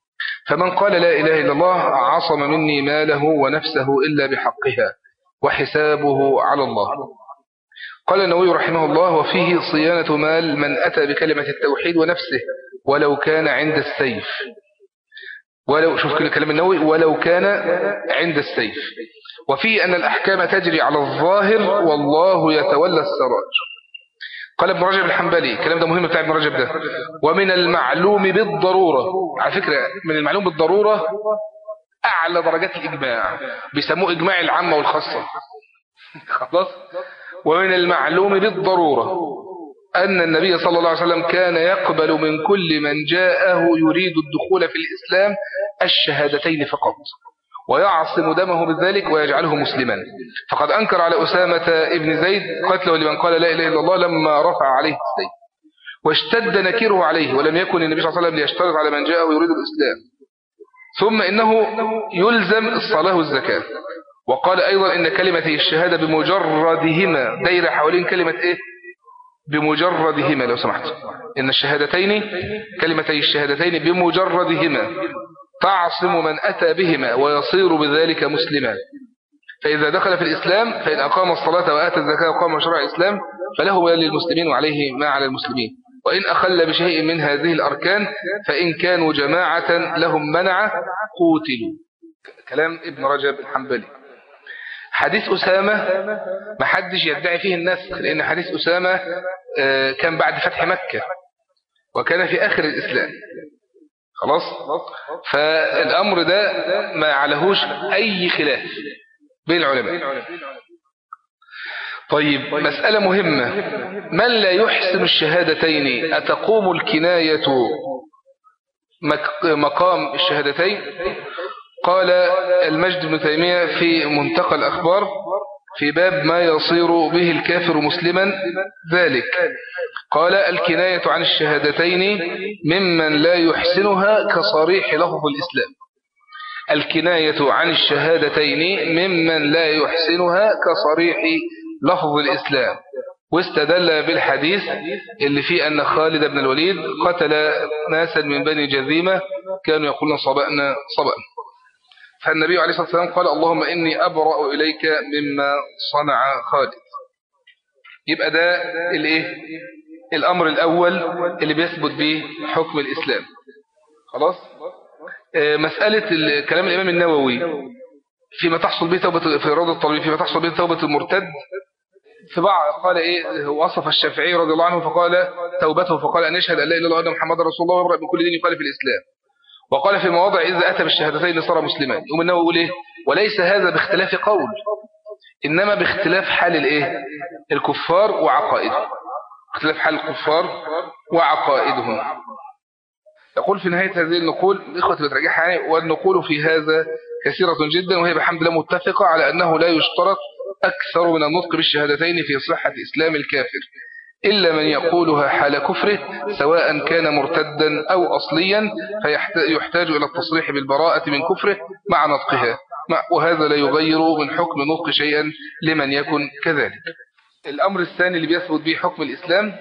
فمن قال لا إله إلا الله عصم مني ماله ونفسه إلا بحقها وحسابه على الله قال النووي رحمه الله وفيه صيانة مال من أتى بكلمة التوحيد ونفسه ولو كان عند السيف ولو شوف كل كلام النووي ولو كان عند السيف وفيه أن الأحكام تجري على الظاهر والله يتولى السراج قال ابن رجب الحنبلي الكلام ده مهم بتاع ابن رجب ده ومن المعلوم بالضرورة على فكرة من المعلوم بالضرورة أعلى درجات الإجماع بيسموه إجماع العامة والخاصة خلاص ومن المعلوم بالضرورة أن النبي صلى الله عليه وسلم كان يقبل من كل من جاءه يريد الدخول في الإسلام الشهادتين فقط ويعصم دمه بذلك ويجعله مسلما فقد أنكر على أسامة ابن زيد قتله لمن قال لا إله إلا الله لما رفع عليه السيف واشتد نكيره عليه ولم يكن النبي صلى الله عليه وسلم ليشترط على من جاءه يريد الإسلام ثم إنه يلزم الصلاة والزكاة وقال أيضا إن كلمتي الشهادة بمجردهما دايرة حوالين كلمة إيه بمجردهما لو سمحت إن الشهادتين كلمتي الشهادتين بمجردهما تعصم من أتى بهما ويصير بذلك مسلما فإذا دخل في الإسلام فإن أقام الصلاة وآتى الزكاة وقام شرع الإسلام فله ما للمسلمين وعليه ما على المسلمين وإن أخل بشيء من هذه الأركان فإن كانوا جماعة لهم منع قوتلوا كلام ابن رجب الحنبلي حديث أسامة ما حدش يدعي فيه النسخ لأن حديث أسامة آه، كان بعد فتح مكة وكان في آخر الإسلام خلاص فالأمر ده ما عليهوش أي خلاف بين العلماء طيب مسألة مهمة من لا يحسن الشهادتين أتقوم الكناية مك- مقام الشهادتين قال المجد بن تيمية في منتقى الأخبار في باب ما يصير به الكافر مسلما ذلك قال الكناية عن الشهادتين ممن لا يحسنها كصريح لفظ الإسلام الكناية عن الشهادتين ممن لا يحسنها كصريح لفظ الإسلام واستدل بالحديث اللي فيه أن خالد بن الوليد قتل ناسا من بني جذيمة كانوا يقولون صبأنا صبأنا فالنبي عليه الصلاة والسلام قال اللهم إني أبرأ إليك مما صنع خالد يبقى ده الايه الأمر الأول اللي بيثبت به حكم الإسلام خلاص آه، مسألة ال- كلام الإمام النووي فيما تحصل به توبة في روض الطبيب فيما تحصل به توبة المرتد في بعض قال ايه وصف الشافعي رضي الله عنه فقال توبته فقال ان يشهد ان لا اله الا الله وان محمد رسول الله ويبرأ من كل دين يخالف الاسلام وقال في مواضع اذا اتى بالشهادتين صار مسلما يقوم النووي يقول ايه وليس هذا باختلاف قول انما باختلاف حال الايه الكفار وعقائدهم اختلاف حال الكفار وعقائدهم يقول في نهاية هذه النقول إخوة بترجعها يعني والنقول في هذا كثيرة جدا وهي بحمد الله متفقة على أنه لا يشترط أكثر من النطق بالشهادتين في صحة إسلام الكافر إلا من يقولها حال كفره سواء كان مرتدا أو أصليا فيحتاج إلى التصريح بالبراءة من كفره مع نطقها مع- وهذا لا يغير من حكم نطق شيئا لمن يكن كذلك الأمر الثاني اللي بيثبت به حكم الإسلام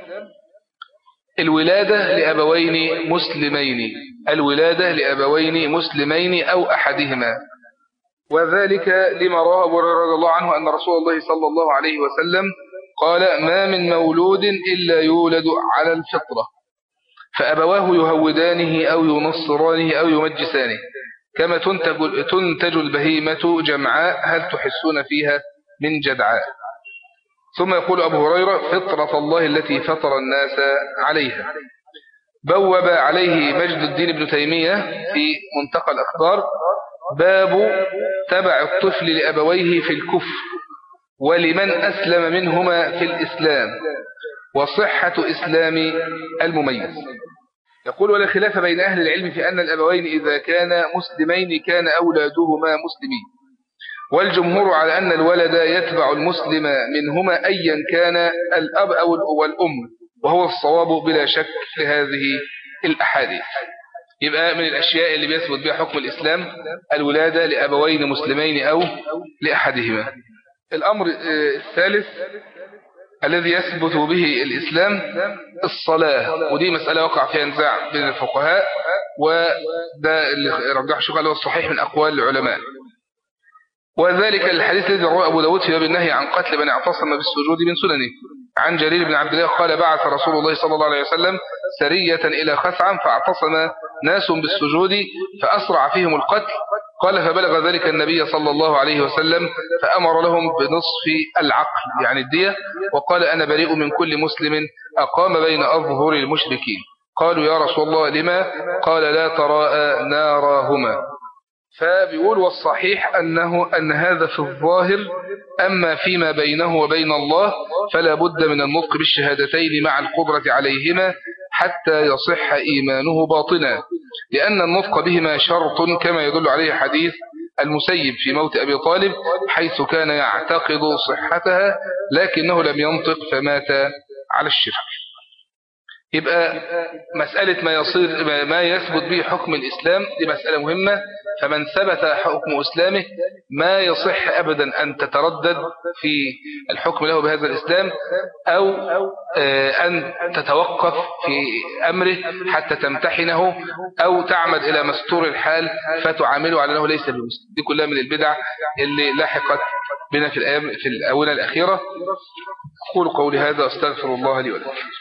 الولادة لأبوين مسلمين الولادة لأبوين مسلمين أو أحدهما وذلك لما رواه أبو هريرة رضي الله عنه أن رسول الله صلى الله عليه وسلم قال ما من مولود إلا يولد على الفطرة فأبواه يهودانه أو ينصرانه أو يمجسانه كما تنتج, تنتج البهيمة جمعاء هل تحسون فيها من جدعاء ثم يقول أبو هريرة فطرة الله التي فطر الناس عليها بوب عليه مجد الدين ابن تيمية في منتقى الأخبار باب تبع الطفل لأبويه في الكفر ولمن أسلم منهما في الإسلام وصحة إسلام المميز يقول ولا خلاف بين أهل العلم في أن الأبوين إذا كانا مسلمين كان أولادهما مسلمين والجمهور على أن الولد يتبع المسلم منهما أيا كان الأب أو والأم وهو الصواب بلا شك في هذه الأحاديث يبقى من الأشياء اللي بيثبت بها حكم الإسلام الولادة لأبوين مسلمين أو لأحدهما الأمر آه، الثالث الذي يثبت به الإسلام الصلاة ودي مسألة وقع فيها نزاع بين الفقهاء وده اللي رجح شيخ هو الصحيح من أقوال العلماء وذلك الحديث الذي رواه أبو داود في باب النهي عن قتل من اعتصم بالسجود من سننه عن جرير بن عبد الله قال بعث رسول الله صلى الله عليه وسلم سرية إلى خثعم فاعتصم ناس بالسجود فأسرع فيهم القتل قال فبلغ ذلك النبي صلى الله عليه وسلم فأمر لهم بنصف العقل يعني الدية وقال أنا بريء من كل مسلم أقام بين أظهر المشركين قالوا يا رسول الله لما قال لا تراءى نارهما فبيقول والصحيح أنه أن هذا في الظاهر أما فيما بينه وبين الله فلا بد من النطق بالشهادتين مع القدرة عليهما حتى يصح إيمانه باطنا لأن النطق بهما شرط كما يدل عليه حديث المسيب في موت أبي طالب حيث كان يعتقد صحتها لكنه لم ينطق فمات على الشرك يبقى مسألة ما يصير ما يثبت به حكم الإسلام دي مسألة مهمة فمن ثبت حكم إسلامه ما يصح أبدا أن تتردد في الحكم له بهذا الإسلام أو أن تتوقف في أمره حتى تمتحنه أو تعمد إلى مستور الحال فتعامله على أنه ليس بمسلم دي كلها من البدع اللي لاحقت بنا في الأيام في الأونة الأخيرة أقول قولي هذا أستغفر الله لي ولكم